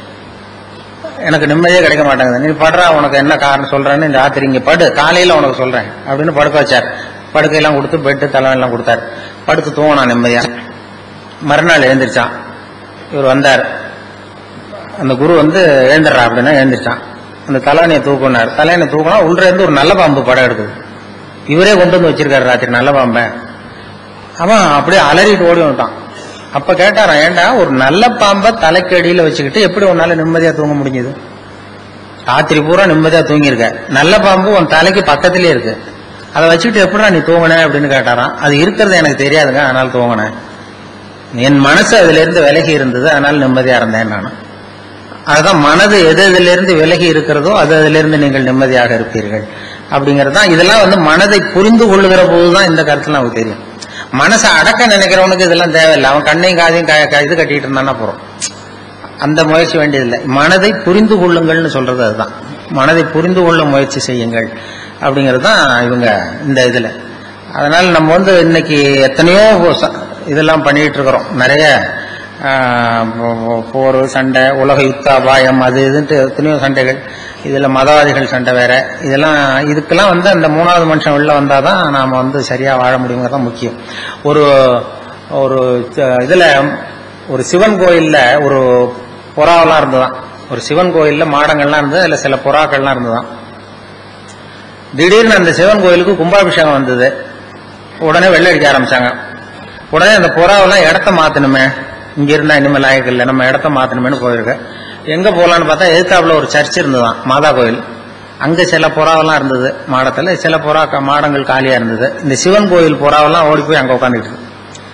எனக்கு நிம்மதியே கிடைக்க மாட்டேங்குது நீ படுறா உனக்கு என்ன காரணம் சொல்றேன்னு இந்த ராத்திரி இங்க படு காலையில உனக்கு சொல்றேன் அப்படின்னு படுக்க வச்சார் படுக்கையெல்லாம் கொடுத்து பெட்டு தலைவெல்லாம் கொடுத்தாரு படுத்து தூங்கினான் நிம்மதியா மறுநாள் எழுந்திரிச்சான் இவர் வந்தார் அந்த குரு வந்து எழுந்துடுறா அப்படின்னா எழுந்திரிச்சான் அந்த தலைவனையை தூக்குனார் தலைவனை தூக்கினா உள்ள இருந்து ஒரு நல்ல பாம்பு படம் எடுக்குது இவரே கொண்டு வந்து வச்சிருக்காரு ராத்திரி நல்ல பாம்பை அவன் அப்படியே அலறிட்டு ஓடி வந்துட்டான் அப்ப கேட்டாராம் ஏன்டா ஒரு நல்ல பாம்பை தலைக்கு அடியில வச்சுக்கிட்டு எப்படி உன்னால நிம்மதியா தூங்க முடிஞ்சது ராத்திரி பூரா நிம்மதியா தூங்கியிருக்க நல்ல பாம்பு உன் தலைக்கு பக்கத்திலே இருக்கு அதை வச்சுக்கிட்டு எப்படிடா நீ தூங்கின அப்படின்னு கேட்டாராம் அது இருக்கிறது எனக்கு தெரியாதுங்க அதனால தூங்கினேன் என் மனசு அதுல இருந்து விலகி இருந்தது அதனால நிம்மதியா இருந்தேன் நான் அதுதான் மனது எது எதுல இருந்து விலகி இருக்கிறதோ அது அதுல இருந்து நீங்கள் நிம்மதியாக இருப்பீர்கள் அப்படிங்கிறது தான் இதெல்லாம் வந்து மனதை புரிந்து கொள்ளுகிற போதுதான் இந்த கருத்துல நமக்கு தெரியும் மனசை அடக்க நினைக்கிறவனுக்கு இதெல்லாம் தேவையில்லை அவன் கண்ணையும் காதையும் க- க- இது கட்டிட்டு இருந்தானா போறோம் அந்த முயற்சி வேண்டியதில்லை மனதை புரிந்து கொள்ளுங்கள்னு சொல்றது அதுதான் மனதை புரிந்து கொள்ள முயற்சி செய்யுங்கள் அப்படிங்கிறது தான் இவங்க இந்த இதுல அதனால நம்ம வந்து இன்னைக்கு எத்தனையோ ச- இதெல்லாம் பண்ணிட்டு இருக்கிறோம் நிறைய ஆஹ், போ- போ- போர் சண்டை உலக யுத்த அபாயம் அது இதுன்ட்டு எத்தனையோ சண்டைகள் இதுல மதவாதிகள் சண்டை வேற இதெல்லாம் இதுக்கெல்லாம் வந்து அந்த மூணாவது மனுஷன் வெளில வந்தாதான் நாம வந்து சரியா வாழ முடியுங்கிறது தான் முக்கியம் ஒரு ஒரு ச- இதுல ஒரு சிவன் கோயில்ல ஒரு புறாவெல்லாம் இருந்ததாம் ஒரு சிவன் கோயில்ல மாடங்கள்லாம் இருந்தது அதுல சில புறாக்கள்லாம் இருந்ததாம் திடீர்னு அந்த சிவன் கோயிலுக்கு கும்பாபிஷேகம் வந்தது உடனே வெள்ளை அடிக்க ஆரம்பிச்சாங்க உடனே அந்த புறாவெல்லாம் இடத்த மாத்தணுமே இங்க இருந்தா இனிமேல் லாயக்கு இல்லை நம்ம இடத்த மாத்தணுமேனு போயிருக்கு எங்க போலான்னு பார்த்தா எதிர்த்தாப்புல ஒரு சர்ச் இருந்ததாம் மாதா கோயில் அங்க சில புறாவெல்லாம் இருந்தது மாடத்துல சில புறா மாடங்கள் காலியா இருந்தது இந்த சிவன் கோயில் புறாவெல்லாம் ஓடி போய் அங்க உட்காந்துட்டு இருக்கு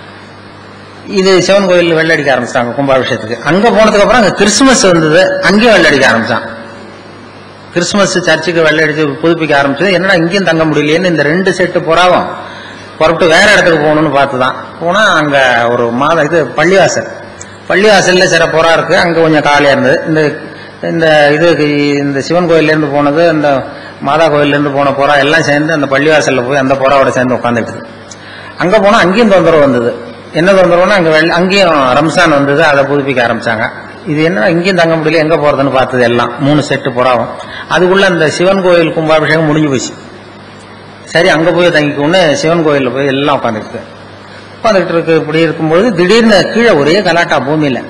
இது சிவன் கோயில் வெள்ளடிக்க ஆரம்பிச்சிட்டாங்க கும்பாபிஷேகத்துக்கு அங்க போனதுக்கு அப்புறம் அங்க கிறிஸ்துமஸ் வந்தது அங்கேயும் வெள்ளடிக்க ஆரம்பிச்சான் கிறிஸ்துமஸ் சர்ச்சுக்கு வெள்ளடிச்சு புதுப்பிக்க ஆரம்பிச்சது என்னடா இங்கேயும் தங்க முடியலையேன்னு இந்த ரெண்டு செட்டு புறாவும் புறப்பட்டு வேற இடத்துக்கு போகணும்னு பார்த்துதான் போனா அங்க ஒரு மாத இது பள்ளிவாசல் பள்ளிவாசல்ல சில புறா இருக்கு அங்க கொஞ்சம் காலியா இருந்தது இந்த இந்த இது இந்த சிவன் கோயில்ல இருந்து போனது இந்த மாதா கோயில்ல இருந்து போன புறா எல்லாம் சேர்ந்து அந்த பள்ளிவாசல்ல போய் அந்த புறாவோட சேர்ந்து உட்காந்துட்டு அங்க போனா அங்கேயும் தொந்தரவு வந்தது என்ன தொந்தரவுன்னா அங்க வெள்ள- அங்கேயும் ரம்சான் வந்தது அதை புதுப்பிக்க ஆரம்பிச்சாங்க இது என்ன இங்கேயும் தங்க முடியல எங்க போறதுன்னு பார்த்தது எல்லாம் மூணு செட்டு புறாவும் அதுக்குள்ள அந்த சிவன் கோயில் கும்பாபிஷேகம் முடிஞ்சு போச்சு சரி அங்க போய் தங்கிக்கோன்னு சிவன் கோயில்ல போய் எல்லாம் உட்காந்துருக்கு உட்காந்துக்கிட்டு இருக்கு இப்படி இருக்கும்போது திடீர்னு கீழே ஒரே கலாட்டா பூமியில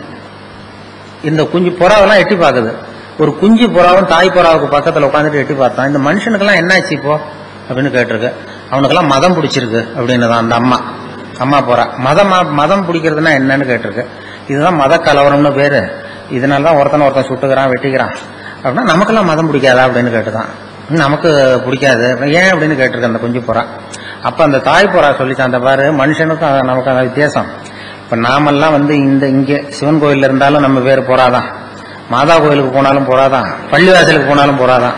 இந்த குஞ்சு புறாவெல்லாம் எட்டி பார்க்குது ஒரு குஞ்சு புறாவும் தாய் புறாவுக்கு பக்கத்துல உட்காந்துட்டு எட்டி பார்த்தான் இந்த மனுஷனுக்கெல்லாம் என்னாச்சு இப்போ அப்படின்னு கேட்டிருக்கு அவனுக்கெல்லாம் மதம் பிடிச்சிருக்கு அப்படின்னு தான் அந்த அம்மா அம்மா புறா மதம் மதம் பிடிக்கிறதுனா என்னன்னு கேட்டிருக்கு இதுதான் மத கலவரம்னு பேரு இதனால தான் ஒருத்தனை ஒருத்தன் சுட்டுக்கிறான் வெட்டிக்கிறான் அப்படின்னா நமக்கெல்லாம் மதம் பிடிக்காதா அப்படின்னு கேட்டுதான் நமக்கு பிடிக்காது ஏன் அப்படின்னு கேட்டிருக்கு அந்த குஞ்சு புறா அப்ப அந்த தாய் புறா சொல்லிச்சான் அந்த பாரு மனுஷனுக்கும் அது நமக்கு அந்த வித்தியாசம் இப்ப நாமெல்லாம் வந்து இந்த இங்க சிவன் கோயில்ல இருந்தாலும் நம்ம பேர் போறாதான் மாதா கோயிலுக்கு போனாலும் போறாதான் பள்ளிவாசலுக்கு போனாலும் போறாதான்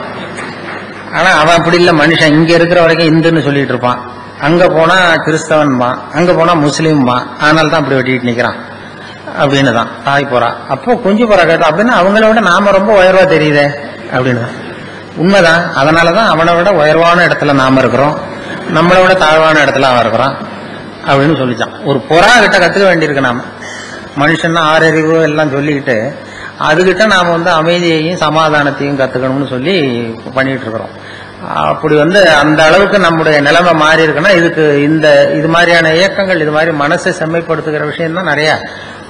ஆனா அவன் அப்படி இல்ல மனுஷன் இங்க இருக்கிற வரைக்கும் இந்துன்னு சொல்லிட்டு இருப்பான் அங்க போனா கிறிஸ்தவன்பா அங்க போனா முஸ்லீம்பா அதனால தான் அப்படி வெட்டிட்டு நிக்கிறான் அப்படின்னு தான் தாய் போறா அப்போ குஞ்சு போறா கேட்டா அப்படின்னா அவங்கள விட நாம ரொம்ப உயர்வா தெரியுதே அப்படின்னு தான். உண்மைதான் அதனாலதான் அவனை விட உயர்வான இடத்துல நாம இருக்கிறோம் நம்மளை விட தாழ்வான இடத்துல அவன் இருக்கிறான் அப்படின்னு சொல்லிச்சான் ஒரு புறா கிட்ட கத்துக்க வேண்டியிருக்கு நாம மனுஷன் ஆறறிவு எல்லாம் சொல்லிக்கிட்டு அதுகிட்ட நாம வந்து அமைதியையும் சமாதானத்தையும் கத்துக்கணும்னு சொல்லி பண்ணிட்டு இருக்கிறோம் அப்படி வந்து அந்த அளவுக்கு நம்முடைய நிலைமை மாறி இருக்குன்னா இதுக்கு இந்த இது மாதிரியான இயக்கங்கள் இது மாதிரி மனசை செம்மைப்படுத்துகிற விஷயம் தான் நிறைய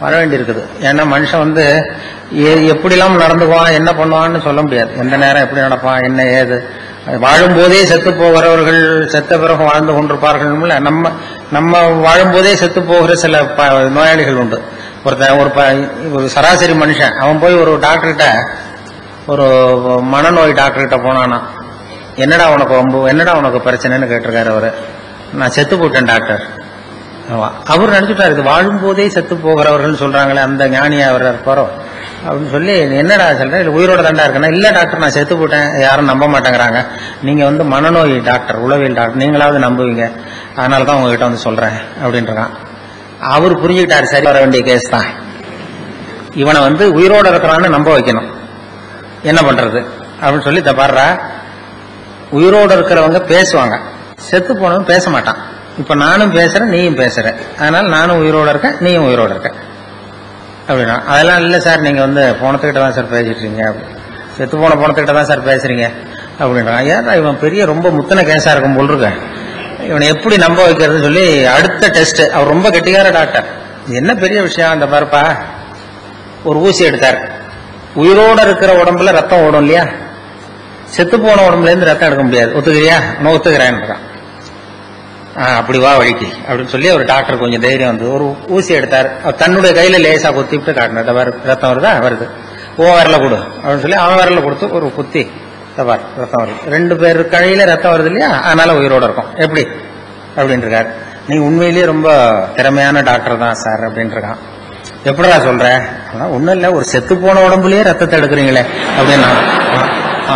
வர வேண்டியிருக்குது ஏன்னா மனுஷன் வந்து எ- எப்படிலாம் நடந்துக்குவான் என்ன பண்ணுவான்னு சொல்ல முடியாது எந்த நேரம் எப்படி நடப்பான் என்ன ஏது வாழும்போதே செத்து போகிறவர்கள் செத்த பிறகு வாழ்ந்து கொண்டிருப்பார்கள் நம்ம நம்ம வாழும்போதே செத்து போகிற சில ப- நோயாளிகள் உண்டு ஒருத்தன் ஒரு ப- ஒரு சராசரி மனுஷன் அவன் போய் ஒரு டாக்டர்கிட்ட ஒரு மனநோய் டாக்டர்கிட்ட போனானா என்னடா உனக்கு வம்பு என்னடா உனக்கு பிரச்சனைன்னு கேட்டிருக்காரு அவரு நான் செத்து போயிட்டேன் டாக்டர் ஆமா. அவர் நினைச்சுட்டாரு இது வாழும்போதே செத்து போகிறவர்கள் சொல்றாங்களே அந்த ஞானியா அவர் இருப்பாரோ அப்படின்னு சொல்லி என்னடா சொல்றேன் இல்ல உயிரோட தாண்டா இருக்கேன்னா இல்ல டாக்டர் நான் செத்து போயிட்டேன் யாரும் நம்ப மாட்டேங்கிறாங்க நீங்க வந்து மனநோய் டாக்டர் உளவியல் டாக்டர் நீங்களாவது நம்புவீங்க அதனால தான் உங்ககிட்ட வந்து சொல்றேன் அப்படின்றான் அவர் புரிஞ்சுக்கிட்டாரு சரி வர வேண்டிய கேஸ் தான் இவனை வந்து உயிரோட இருக்கிறான்னு நம்ப வைக்கணும் என்ன பண்றது அப்படின்னு சொல்லி இத பாடுறா உயிரோட இருக்கிறவங்க பேசுவாங்க செத்து போனவன் பேச மாட்டான் இப்ப நானும் பேசுறேன் நீயும் பேசுற அதனால நானும் உயிரோட இருக்கேன் நீயும் உயிரோட இருக்க அப்படின்னா அதெல்லாம் இல்ல சார் நீங்க வந்து போனத்துக்கிட்ட தான் சார் பேசிட்டு இருக்கீங்க அப்படி. செத்து போன போனத்துக்கிட்ட தான் சார் பேசுறீங்க அப்படின்றான் ஏன்னா இவன் பெரிய ரொம்ப முத்தின கேஸா இருக்கும் போல் இருக்க இவனை எப்படி நம்ப வைக்கிறதுன்னு சொல்லி அடுத்த டெஸ்ட் அவர் ரொம்ப கெட்டிக்கார டாக்டர் இது என்ன பெரிய விஷயம் அந்த பாருப்பா ஒரு ஊசி எடுத்தார் உயிரோட இருக்கிற உடம்புல ரத்தம் ஓடும் இல்லையா செத்து போன உடம்புல இருந்து ரத்தம் எடுக்க முடியாது ஒத்துக்கிறியா நான் ஒத்துக்கிறேன் அப்படி வா வழிக்கு அப்படின்னு சொல்லி ஒரு டாக்டர் கொஞ்சம் தைரியம் வந்து ஒரு ஊசி எடுத்தார் அவர் தன்னுடைய கையில லேசா குத்திவிட்டு காட்டினார் "இதோ பாரு, ரத்தம் வருதா வருது ஓ வரல கொடு அப்படின்னு சொல்லி அவன் வரல கொடுத்து ஒரு குத்தி "இதோ பாரு, ரத்தம் வருது ரெண்டு பேர் கையில ரத்தம் வருது இல்லையா அதனால உயிரோட இருக்கும் எப்படி அப்படின்னு இருக்காரு நீ உண்மையிலேயே ரொம்ப திறமையான டாக்டர் தான் சார் அப்படின்னு இருக்கான் எப்படிடா சொல்ற ஆனா ஒண்ணும் இல்ல ஒரு செத்து போன உடம்புலயே ரத்தத்தை எடுக்கிறீங்களே அப்படின்னா ஆ, ஆ.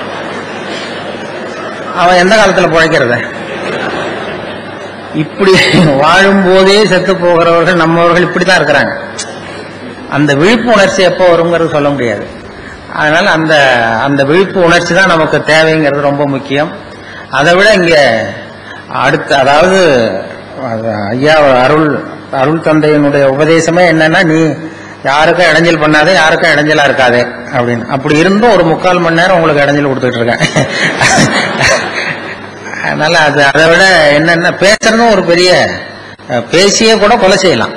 அவன் எந்த காலத்துல பிழைக்கிறது இப்படி வாழும்போதே செத்து போகிறவர்கள் நம்மவர்கள் இப்படித்தான் இருக்கிறாங்க அந்த விழிப்பு உணர்ச்சி எப்போ வருங்கிறது சொல்ல முடியாது அதனால அந்த அந்த விழிப்பு உணர்ச்சி தான் நமக்கு தேவைங்கிறது ரொம்ப முக்கியம் அதை விட இங்க அடுத்து அதாவது அது ஐயா அருள் அருள் தந்தையினுடைய உபதேசமே என்னன்னா நீ யாருக்கும் இடைஞ்சல் பண்ணாதே யாருக்கும் இடைஞ்சலா இருக்காதே அப்படின்னு அப்படி இருந்தும் ஒரு முக்கால் மணி நேரம் உங்களுக்கு இடைஞ்சல் கொடுத்துட்டு இருக்கேன் அதனால அது அதை விட என்னென்ன பேசுறதும் ஒரு பெரிய அஹ், பேசியே கூட கொலை செய்யலாம்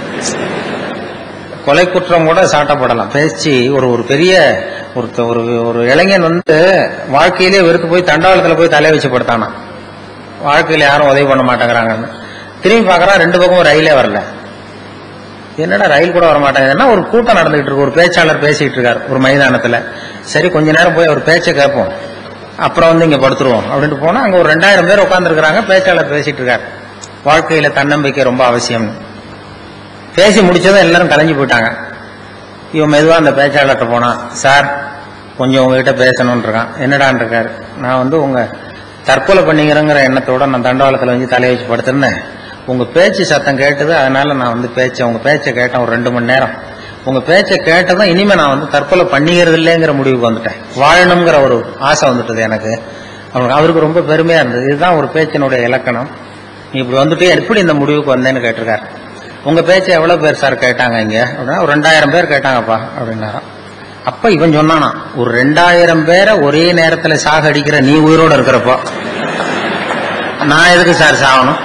கொலை குற்றம் கூட சாட்டப்படலாம் பேச்சு ஒரு ஒரு பெரிய ஒரு ஒரு ஒரு இளைஞன் வந்து வாழ்க்கையிலே வெறுத்து போய் தண்டவாளத்துல போய் தலையை வச்சு படுத்தானா வாழ்க்கையில யாரும் உதவி பண்ண மாட்டேங்கிறாங்கன்னு திரும்பி பார்க்கறான் ரெண்டு பக்கமும் ரயிலே வரல என்னடா ரயில் கூட வர மாட்டேங்குதுன்னா ஒரு கூட்டம் நடந்துகிட்டு இருக்கு ஒரு பேச்சாளர் பேசிட்டு இருக்காரு ஒரு மைதானத்துல சரி கொஞ்ச நேரம் போய் அவர் பேச்சை கேட்போம் அப்புறம் வந்து இங்க படுத்துருவோம் அப்படின்ட்டு போனா அங்க ஒரு ரெண்டாயிரம் பேர் உட்கார்ந்துருக்காங்க பேச்சாளர் பேசிட்டு இருக்காரு வாழ்க்கையில தன்னம்பிக்கை ரொம்ப அவசியம்னு பேசி முடிச்சதும் எல்லாரும் கலைஞ்சு போயிட்டாங்க இவன் மெதுவா அந்த பேச்சாளர்கிட்ட போனான் சார் கொஞ்சம் உங்ககிட்ட பேசணும்னு இருக்கான் என்னடான்னு இருக்காரு நான் வந்து உங்க தற்கொலை பண்ணிக்கிறேங்கிற எண்ணத்தோட நான் தண்டவாளத்துல வந்து தலையை வச்சு படுத்திருந்தேன் உங்க பேச்சு சத்தம் கேட்டது அதனால நான் வந்து பேச்சை உங்க பேச்சை கேட்டேன் ஒரு ரெண்டு மணி நேரம் உங்க பேச்சை கேட்டதும் இனிமே நான் வந்து தற்கொலை பண்ணிக்கிறது இல்லைங்கிற முடிவுக்கு வந்துட்டேன் வாழணுங்கிற ஒரு ஆசை வந்துட்டது எனக்கு அவருக்கு அவருக்கு ரொம்ப பெருமையா இருந்தது இதுதான் ஒரு பேச்சினுடைய இலக்கணம் நீ இப்படி வந்துட்டு எப்படி இந்த முடிவுக்கு வந்தேன்னு கேட்டிருக்காரு உங்க பேச்சை எவ்வளவு பேர் சார் கேட்டாங்க இங்க அப்படின்னா ஒரு ரெண்டாயிரம் பேர் கேட்டாங்கப்பா அப்படின்னாராம் அப்ப இவன் சொன்னானா ஒரு ரெண்டாயிரம் பேரை ஒரே நேரத்துல சாக அடிக்கிற நீ உயிரோட இருக்கிறப்போ நான் எதுக்கு சார் சாகணும்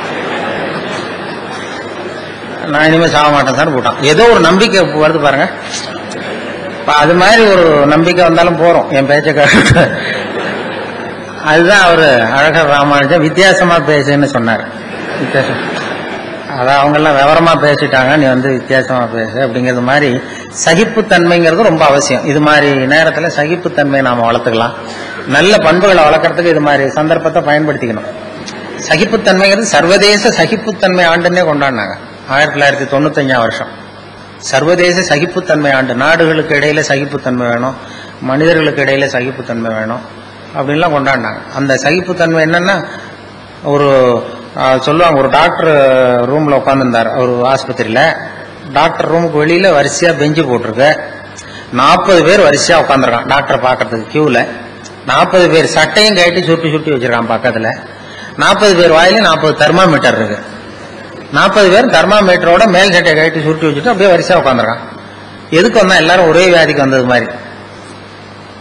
நான் இனிமே சாக மாட்டேன் சார் போட்டான் ஏதோ ஒரு நம்பிக்கை வருது பாருங்க இப்ப அது மாதிரி ஒரு நம்பிக்கை வந்தாலும் போறோம் என் பேச்சை கேட்டு அதுதான் அவரு அழகர் ராமானுஜன் வித்தியாசமா பேசுன்னு சொன்னார் வித்தியாசம் அதான் அவங்க எல்லாம் விவரமா பேசிட்டாங்க நீ வந்து வித்தியாசமா பேசு அப்படிங்கிறது மாதிரி சகிப்புத்தன்மைங்கிறது ரொம்ப அவசியம் இது மாதிரி நேரத்துல சகிப்புத்தன்மையை நாம வளர்த்துக்கலாம் நல்ல பண்புகளை வளர்க்கறதுக்கு இது மாதிரி சந்தர்ப்பத்தை பயன்படுத்திக்கணும் சகிப்புத்தன்மைங்கிறது சர்வதேச சகிப்புத்தன்மை ஆண்டுன்னே கொண்டாடினாங்க ஆயிரத்தி தொள்ளாயிரத்தி தொண்ணூத்தஞ்சாம் வருஷம் சர்வதேச சகிப்புத்தன்மை ஆண்டு நாடுகளுக்கு இடையில சகிப்புத்தன்மை வேணும் மனிதர்களுக்கு இடையில சகிப்புத்தன்மை வேணும் அப்படின்லாம் கொண்டாடினாங்க அந்த சகிப்புத்தன்மை என்னன்னா ஒரு ஆஹ், சொல்லுவாங்க ஒரு டாக்டர் ரூம்ல உட்காந்துருந்தார் ஒரு ஆஸ்பத்திரியில டாக்டர் ரூமுக்கு வெளியில வரிசையா பெஞ்சு போட்டிருக்கு நாற்பது பேர் வரிசையா உட்காந்துருக்கான் டாக்டரை பார்க்கறதுக்கு கியூல நாற்பது பேர் சட்டையும் கட்டி சுட்டி சுட்டி வச்சிருக்கான் பக்கத்துல நாற்பது பேர் வாயில நாற்பது தெர்மாமீட்டர் இருக்கு நாற்பது பேர் தெர்மாமீட்டரோட மேல் சட்டையை கட்டி சுருட்டி வச்சுட்டு அப்படியே வரிசையா உட்காந்துருக்கான் எதுக்கு வந்தா எல்லாரும் ஒரே வியாதிக்கு வந்தது மாதிரி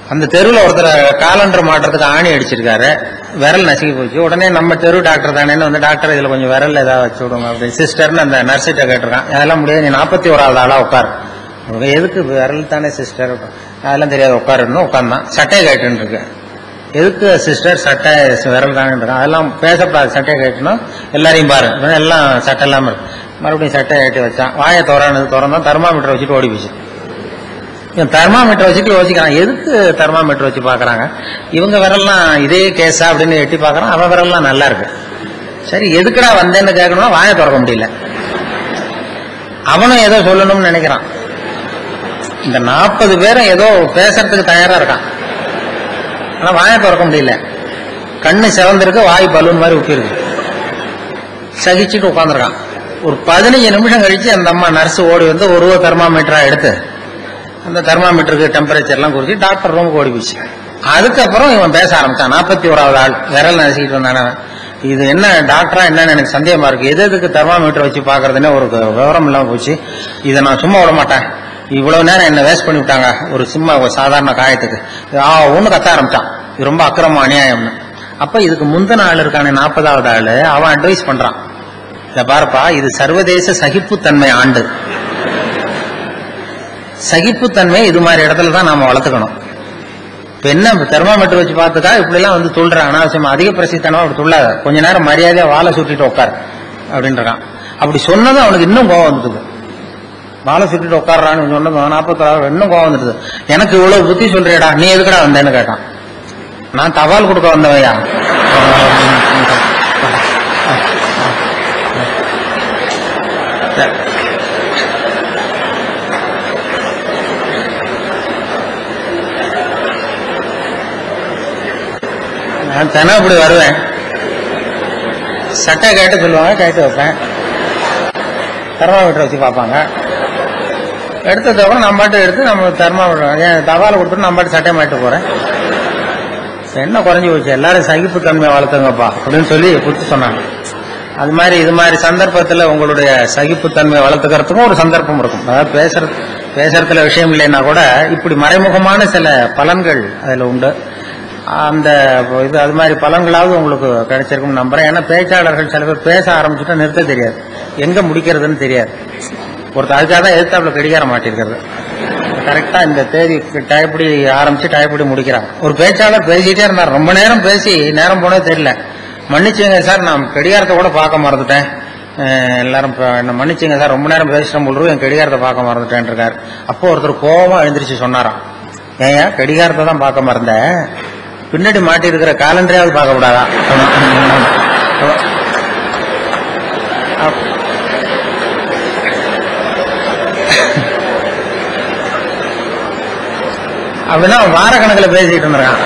அந்த தெருவில் ஒருத்தர் காலண்டர் மாட்டுறதுக்கு ஆணி அடிச்சிருக்காரு விரல் நசுக்கி போச்சு உடனே நம்ம தெரு டாக்டர் தானேன்னு வந்து டாக்டர் இதுல கொஞ்சம் விரல் ஏதாவது வச்சு விடுங்க அப்படின்னு சிஸ்டர்னு அந்த நர்ஸிட்ட கேட்டிருக்கான் அதெல்லாம் முடியாது நீ நாற்பத்தி ஓராவது ஆளா உட்கார் அவங்க எதுக்கு விரல் தானே சிஸ்டர் அதெல்லாம் தெரியாது உட்காருன்னு உட்காந்தான் சட்டையை கேட்டுன்னு இருக்கு எதுக்கு சிஸ்டர் சட்டை விரல் தானே இருக்கான் அதெல்லாம் பேசப்படாது சட்டையை கேட்டணும் எல்லாரையும் பாரு இவன் எல்லாம் சட்டை இல்லாம இருக்கு மறுபடியும் சட்டையை கட்டி வச்சான் வாயை திறனது திறந்தான் தெர்மாமீட்டர் வச்சுட்டு ஓடி போச்சு இவன் தெர்மாமீட்டர் வச்சுட்டு யோசிக்கிறான் எதுக்கு தெர்மாமீட்டர் வச்சு பாக்குறாங்க இவங்க விரல்லாம் இதே கேஸா அப்படின்னு எட்டி பாக்குறான் அவன் விரல்லாம் நல்லா இருக்கு சரி எதுக்குடா வந்தேன்னு கேட்கணும்னா வாயை திறக்க முடியல அவனும் ஏதோ சொல்லணும்னு நினைக்கிறான் இந்த நாற்பது பேரும் ஏதோ பேசுறதுக்கு தயாரா இருக்கான் ஆனா வாயை திறக்க முடியல கண்ணு சிவந்திருக்கு வாய் பலூன் மாதிரி உப்பிருக்கு சகிச்சுட்டு உட்காந்துருக்கான் ஒரு பதினஞ்சு நிமிஷம் கழிச்சு அந்த அம்மா நர்ஸ் ஓடி வந்து ஒரு ஒரு தெர்மாமீட்டரா எடுத்து அந்த தெர்மாமீட்டருக்கு டெம்பரேச்சர்லாம் குறிச்சு டாக்டர் ரூமுக்கு ஓடி போச்சு அதுக்கப்புறம் இவன் பேச ஆரம்பிச்சான் நாற்பத்தி ஓராவது ஆள் விரல் நசுக்கிட்டு வந்தானே இது என்ன டாக்டரா என்னன்னு எனக்கு சந்தேகமா இருக்கு எது எதுக்கு தெர்மாமீட்டர் வச்சு பாக்குறதுன்னு ஒரு விவரம் இல்லாம போச்சு இதை நான் சும்மா விட மாட்டேன் இவ்வளவு நேரம் என்ன வேஸ்ட் பண்ணி விட்டாங்க ஒரு சும்மா ஒரு சாதாரண காயத்துக்கு ஆ ஒண்ணு கத்த ஆரம்பிச்சான் இது ரொம்ப அக்கிரமம் அநியாயம்னு அப்ப இதுக்கு முந்தின ஆள் இருக்கானே நாற்பதாவது ஆளு அவன் அட்வைஸ் பண்றான் இத பாருப்பா இது சர்வதேச சகிப்புத்தன்மை ஆண்டு சகிப்புத்தன்மை இது மாதிரி இடத்துல தான் நாம வளர்த்துக்கணும் இப்ப என்ன தெர்மாமீட்டர் வச்சு பார்த்துக்கா இப்படி எல்லாம் வந்து துள்ளுறான் அனாவசியமா அதிக பிரசித்தனமா அப்படி துள்ளாத கொஞ்ச நேரம் மரியாதையா வாழை சுட்டிட்டு உட்கார் அப்படின்றான் அப்படி சொன்னதும் அவனுக்கு இன்னும் கோவம் வந்துடுது வாழை சுட்டிட்டு உட்காடுறான்னு சொன்னதும் நாற்பத்தாறு இன்னும் கோவம் வந்துடுது எனக்கு இவ்வளவு புத்தி சொல்றியடா நீ எதுக்குடா வந்தேன்னு கேட்டான் நான் தபால் கொடுக்க வந்தவையா நான் தினம் இப்படி வருவேன் சட்டை கேட்டு சொல்லுவாங்க கேட்டு வைப்பேன் தெர்மாமீட்டர் வச்சு பார்ப்பாங்க எடுத்ததுக்கப்புறம் நம்ம பாட்டு எடுத்து நம்ம தெர்மாமீட்டர் ஏன் தபால் கொடுத்துட்டு நம்ம பாட்டு சட்டை மாட்டு போறேன் என்ன குறைஞ்சி போச்சு எல்லாரும் சகிப்புத்தன்மை வளர்த்துங்கப்பா அப்படின்னு சொல்லி புத்தி சொன்னாங்க அது மாதிரி இது மாதிரி சந்தர்ப்பத்துல உங்களுடைய சகிப்புத்தன்மை வளர்த்துக்கிறதுக்கும் ஒரு சந்தர்ப்பம் இருக்கும் அதாவது பேசுறது பேசுறதுல விஷயம் இல்லைன்னா கூட இப்படி மறைமுகமான சில பலன்கள் அதுல உண்டு அந்த இது அது மாதிரி பலன்களாவது உங்களுக்கு கிடைச்சிருக்கும்னு நம்புறேன் ஏன்னா பேச்சாளர்கள் சில பேர் பேச ஆரம்பிச்சுட்டா நிறுத்த தெரியாது எங்க முடிக்கிறதுன்னு தெரியாது ஒருத்தர் அதுக்காக தான் எதிர்த்தாப்புல கடிகார மாட்டிருக்கிறது கரெக்டா இந்த தேதி டயப்படி ஆரம்பிச்சு டயப்படி முடிக்கிறாங்க ஒரு பேச்சாளர் பேசிட்டே இருந்தார் ரொம்ப நேரம் பேசி நேரம் போனே தெரியல மன்னிச்சுங்க சார் நான் கடிகாரத்தை கூட பார்க்க மறந்துட்டேன் அஹ் எல்லாரும் இப்ப என்ன மன்னிச்சுங்க சார் ரொம்ப நேரம் பேசிட்ட முழுவதும் என் கடிகாரத்தை பார்க்க மறந்துட்டேன் இருக்காரு அப்போ ஒருத்தர் கோபமா எழுந்திரிச்சு சொன்னாராம் ஏன் கடிகாரத்தை தான் பார்க்க மறந்தேன் பின்னாடி மாட்டி இருக்கிற காலண்டரையாவது பார்க்க கூடாதா அப்- அப்படின்னா அவன் வாரக்கணக்கில் பேசிட்டு இருந்திருக்கான்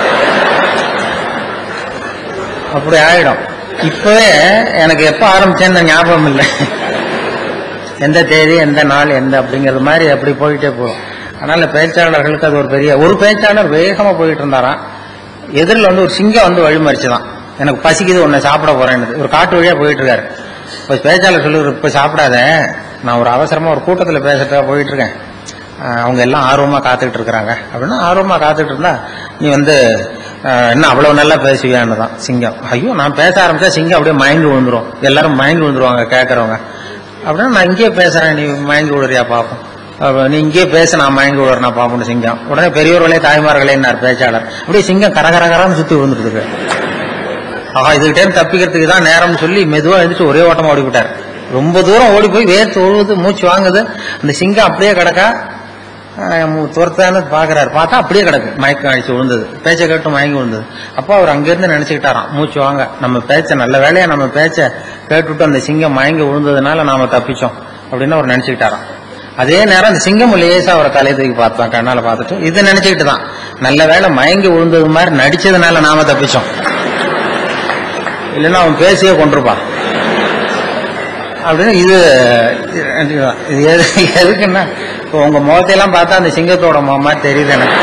அப்படி ஆயிடும் இப்பவே எனக்கு எப்ப ஆரம்பிச்சேன்னு ஞாபகம் இல்லை எந்த தேதி எந்த நாள் எந்த அப்படிங்கிறது மாதிரி அப்படி போயிட்டே போகும் அதனால பேச்சாளர்களுக்கு அது ஒரு பெரிய ஒரு பேச்சாளர் வேகமா போயிட்டு இருந்தாராம் எதிரில் வந்து ஒரு சிங்கம் வந்து வழிமறிச்சுதான் எனக்கு பசிக்குது உன்னை சாப்பிட போறேன்னு ஒரு காட்டு வழியா போயிட்டு இருக்காரு இப்போ பேச்சாளர் சொல்லி இப்ப சாப்பிடாத நான் ஒரு அவசரமா ஒரு கூட்டத்துல பேசுறதுக்காக போயிட்டு இருக்கேன் ஆஹ் அவங்க எல்லாம் ஆர்வமா காத்துக்கிட்டு இருக்கிறாங்க அப்படின்னா ஆர்வமா காத்துக்கிட்டு இருந்தா நீ வந்து ஆஹ் என்ன அவ்வளவு நல்லா பேசுவியான்னு தான் சிங்கம் ஐயோ நான் பேச ஆரம்பிச்சா சிங்கம் அப்படியே மயங்கி விழுந்துரும் எல்லாரும் மயங்கி விழுந்துருவாங்க கேட்கறவங்க அப்படின்னா நான் இங்கேயே பேசுறேன் நீ மயங்கி விடுறியா பாப்போம் அப்ப நீ இங்கேயே பேச நான் மயங்கி விடுறேன் நான் பாப்போம்னு சிங்கம் உடனே பெரியவர்களே தாய்மார்களே பேச்சாளர் அப்படியே சிங்கம் கரகரகரான்னு சுத்தி விழுந்துட்டு இருக்கு ஆஹா இதுகிட்டே இருந்து தப்பிக்கிறதுக்கு தான் நேரம்னு சொல்லி மெதுவா எழுந்துச்சு ஒரே ஓட்டமா ஓடி விட்டார் ரொம்ப தூரம் ஓடி போய் வேர்த்து ஒழுகுது மூச்சு வாங்குது அந்த சிங்கம் அப்படியே கிடக்கா துரத்தான்னு பாக்குறாரு பார்த்தா அப்படியே கிடக்கு மயக்கம் அடிச்சு விழுந்தது பேச்சை கேட்டு மயங்கி விழுந்தது அப்போ அவர் அங்கிருந்து நினைச்சுக்கிட்டாராம் மூச்சு வாங்க நம்ம பேச்ச நல்ல வேலையா நம்ம பேச்ச கேட்டுவிட்டு அந்த சிங்கம் மயங்கி விழுந்ததுனால நாம தப்பிச்சோம் அப்படின்னு அவர் நினைச்சுக்கிட்டாராம் அதே நேரம் அந்த சிங்கம் லேசா அவரை தலையை தூக்கி பார்த்தான் கண்ணால பார்த்துட்டு இது நினைச்சுக்கிட்டு தான் நல்ல வேலை மயங்கி விழுந்தது மாதிரி நடிச்சதுனால நாம தப்பிச்சோம் இல்லைன்னா அவன் பேசியே கொண்டிருப்பான் அப்படின்னு இது இது எது எதுக்குன்னா இப்போ உங்க முகத்தையெல்லாம் பார்த்தா அந்த சிங்கத்தோட முகம் மாதிரி தெரியுது எனக்கு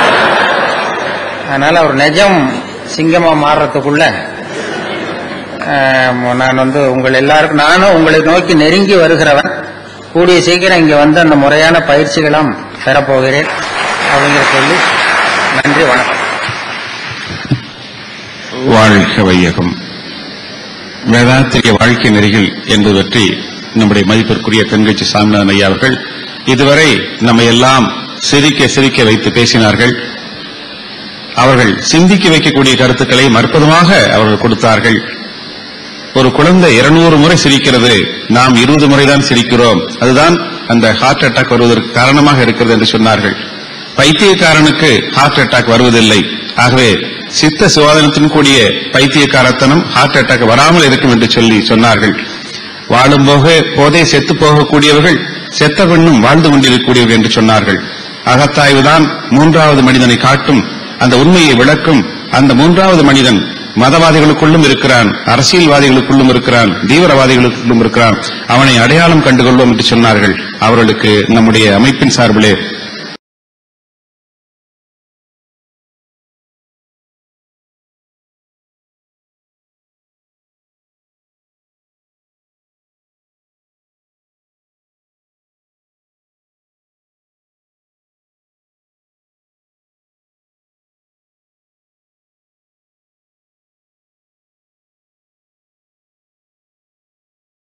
அதனால ஒரு நிஜம் சிங்கமா மாறுறதுக்குள்ள ஆஹ், நான் வந்து உங்கள் எல்லாருக்கும் நானும் உங்களை நோக்கி நெருங்கி வருகிறவன் கூடிய சீக்கிரம் இங்க வந்து அந்த முறையான பயிற்சிகளும் பெறப்போகிறேன் அப்படிங்கிற சொல்லி நன்றி வணக்கம் வாழ்க வையகம் வேதாத்திரிய வாழ்க்கை நெறிகள் என்பது பற்றி நம்முடைய மதிப்பிற்குரிய தென்கட்சி சாமிநாதன் ஐயா அவர்கள் இதுவரை நம்மை எல்லாம் சிரிக்க சிரிக்க வைத்து பேசினார்கள் அவர்கள் சிந்திக்க வைக்கக்கூடிய கருத்துக்களை மறுப்பதுமாக அவர்கள் கொடுத்தார்கள் ஒரு குழந்தை இருநூறு முறை சிரிக்கிறது நாம் இருபது முறைதான் சிரிக்கிறோம் அதுதான் அந்த ஹார்ட் அட்டாக் வருவதற்கு காரணமாக இருக்கிறது என்று சொன்னார்கள் பைத்தியக்காரனுக்கு ஹார்ட் அட்டாக் வருவதில்லை ஆகவே சித்த சுவாதனத்தின் கூடிய பைத்தியக்காரத்தனம் ஹார்ட் அட்டாக் வராமல் இருக்கும் என்று சொல்லி சொன்னார்கள் வாழும் போக போதே செத்து போகக்கூடியவர்கள் செத்த பெண்ணும் வாழ்ந்து கொண்டிருக்கக்கூடியவர்கள் என்று சொன்னார்கள் அகத்தாய்வுதான் மூன்றாவது மனிதனை காட்டும் அந்த உண்மையை விளக்கும் அந்த மூன்றாவது மனிதன் மதவாதிகளுக்குள்ளும் இருக்கிறான் அரசியல்வாதிகளுக்குள்ளும் இருக்கிறான் தீவிரவாதிகளுக்குள்ளும் இருக்கிறான் அவனை அடையாளம் கண்டுகொள்வோம் என்று சொன்னார்கள் அவர்களுக்கு நம்முடைய அமைப்பின் சார்பிலே